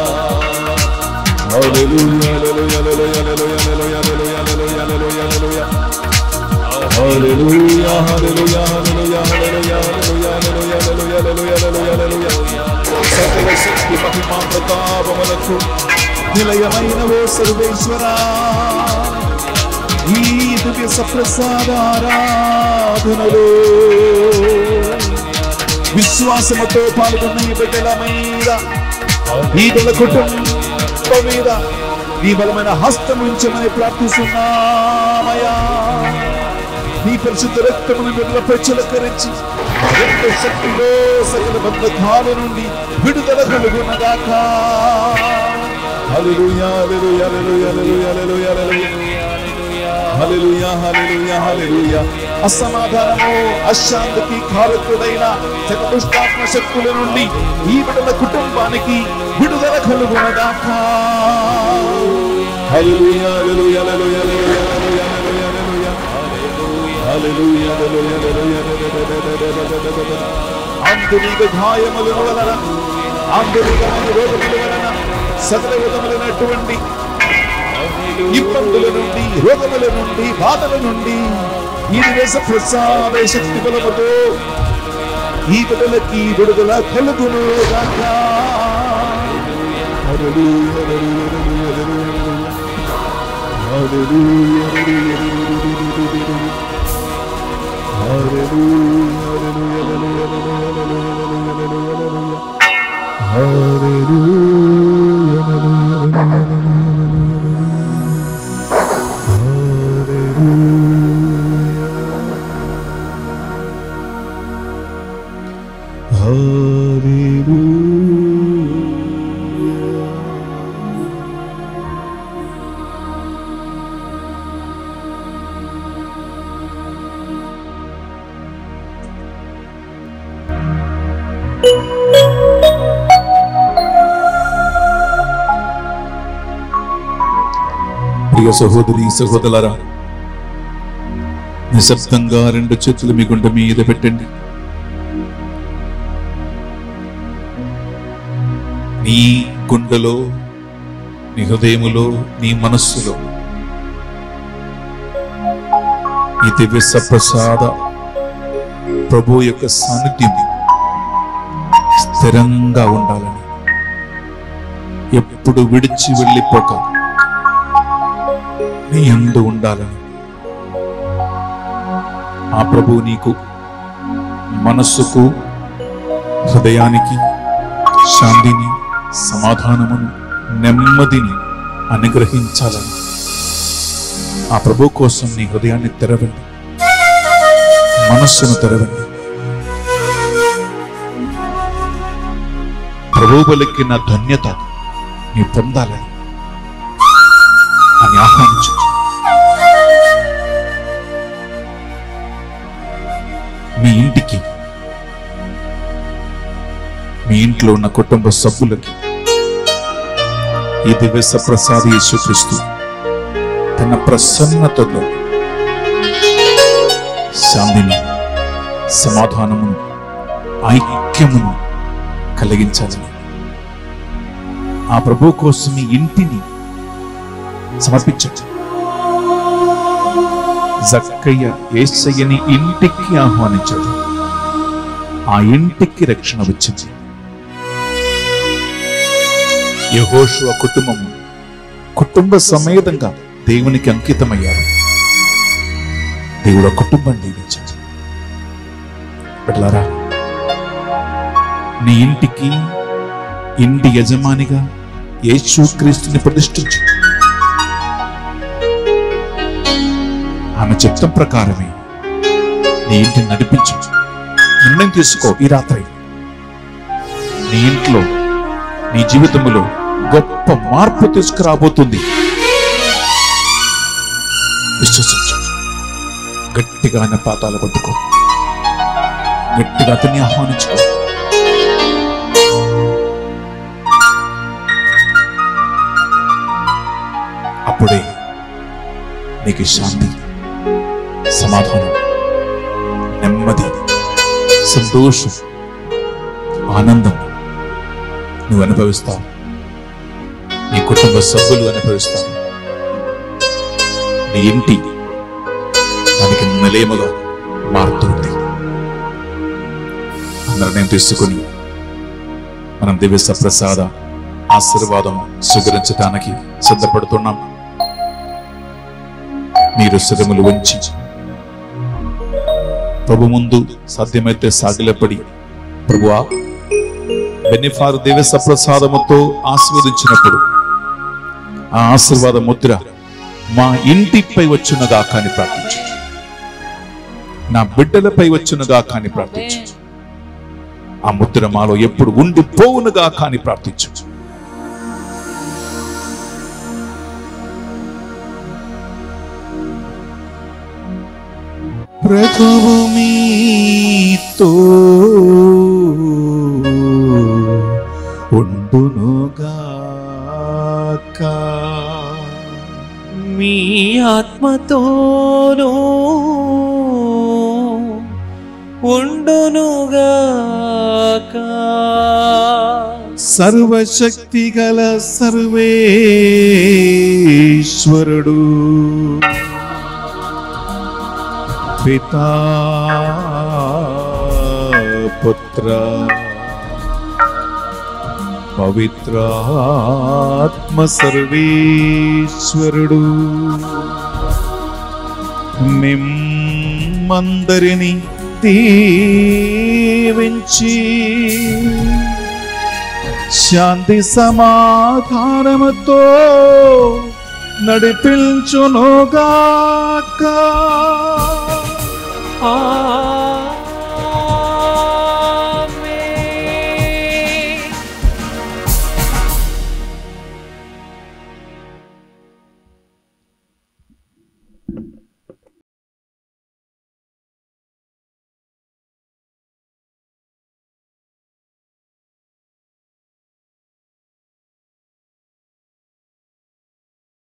హల్లెలూయా hallelujah hallelujah hallelujah hallelujah hallelujah hallelujah hallelujah hallelujah hallelujah hallelujah hallelujah hallelujah hallelujah హల్లెలూయా సకల శక్తి మహిమ ప్రతాపములకు నిలయమైన ఓ సర్వేశ్వరా ఈ దివ్య సప్రసాద ఆరాధనలో విశ్వాసముతో పాల్గొన్న ఈ బిడ్డల మీద ఈ బిడ్డల కుటుంబం మీద నీ బలమైన హస్తం ఉంచమని ప్రార్థిస్తున్నామయ్యా నీ పరిశుద్ధ రక్తమును బిడ్డలపై చిలకరించి రక్త శక్తిలో సకల బంధకాల నుండి విడుదల కలుగునగాక హల్లెలూయా hallelujah hallelujah hallelujah hallelujah hallelujah hallelujah హల్లెలూయా అసమాధానము అశాంతికి కారకుడైన చతుష్టాత్మ శక్తుల నుండి ఈ బిడ్డల కుటుంబానికి విడుదల కలుగునగాక హల్లెలూయా hallelujah hallelujah hallelujah hallelujah hallelujah hallelujah హల్లెలూయా ఆంతరిక గాయముల వలన ఆంతరికమైన రోగముల వలన సకల విధములైనటువంటి ఇబ్బందుల నుండి రోగముల నుండి బాధల నుండి ఈ దేశ ప్రసాద శక్తి బలముతో ఈ బిడ్డలకి విడుదల కలుగును గాక హల్లెలూయా, hallelujah, hallelujah, hallelujah, hallelujah, hallelujah, hallelujah, hallelujah, ప్రియ సహోదరి సహోదరులారా నిశ్శబ్దంగా రెండు చేతులు మీ గుండె మీద పెట్టండి నీ గుండెలో నీ హృదయములో నీ మనస్సులో ఈ దివ్య సప్రసాద ప్రభు యొక్క సాన్నిధ్యం స్థిరంగా ఉండాలని ఎప్పుడు విడిచి వెళ్ళిపోక నీ యందు ఉండాలని ఆ ప్రభు నీకు మనస్సుకు హృదయానికి శాంతిని సమాధానమును నెమ్మదిని అనుగ్రహించాలని ఆ ప్రభు కోసం నీ హృదయాన్ని తెరవండి మనస్సును తెరవండి ప్రభు పలికిన ధన్యత నీ పొందాలని అని ఆహ్వానించు మీ ఇంటికి మీ ఇంట్లో ఉన్న కుటుంబ సభ్యులకి ఈ దివ్య సప్రసాద యేసుక్రీస్తు తన ప్రసన్నతలో శాంతిని సమాధానమును ఐక్యమును కలిగించాలని ఆ ప్రభు కోసం మీ ఇంటిని సమర్పించండి జక్కయ్య ఏసయ్యని ఇంటికి ఆహ్వానించాడు ఆ ఇంటికి రక్షణ వచ్చింది యహోషువ కుటుంబము కుటుంబ సమేతంగా దేవునికి అంకితమయ్యారు దేవుడు ఆ కుటుంబం దీవించాడు బిడ్డలారా నీ ఇంటికి ఇంటి యజమానిగా యేసుక్రీస్తుని ప్రతిష్ఠించు ఆమె చిత్తం ప్రకారమే నీ ఇంటిని నడిపించు నిర్ణయం తీసుకో ఈ రాత్రి నీ ఇంట్లో నీ జీవితంలో గొప్ప మార్పు తీసుకురాబోతుంది విశ్వసించు గట్టిగా ఆయన పాతాలు పట్టుకో గట్టిగా అతన్ని ఆహ్వానించుకో అప్పుడే నీకు శాంతి సమాధానం నెమ్మది సంతోషం ఆనందం నువ్వు అనుభవిస్తావు నీ కుటుంబ సభ్యులు అనుభవిస్తారు నీ ఇంటి దానికి నిలయముగా మారుతుంది నిర్ణయం తీసుకుని మనం దివ్య సప్రసాద ఆశీర్వాదం స్వీకరించడానికి సిద్ధపడుతున్నాం మీరు శిరములు వంచి ప్రభు ముందు సాధ్యమైతే సాగిలపడి ప్రభువా బెనిఫారు దివ్య సప్రసాదముతో ఆస్వాదించినప్పుడు ఆ ఆశీర్వాద ముద్ర మా ఇంటిపై వచ్చునగా కానీ ప్రార్థించు నా బిడ్డలపై వచ్చునుగా కానీ ప్రార్థించు ఆ ముద్ర మాలో ఎప్పుడు ఉండిపోవునుగా కానీ ప్రార్థించు ప్రభువు మీతో ఉండునుగాక మీ ఆత్మతోనూ ఉండునుగాక సర్వశక్తి గల సర్వేశ్వరుడు పితా పుత్ర పవిత్రాత్మ సర్వేశ్వరుడు మిమ్మందరిని దీవించి శాంతి సమాధానముతో నడిపించునుగాక ఆమేన్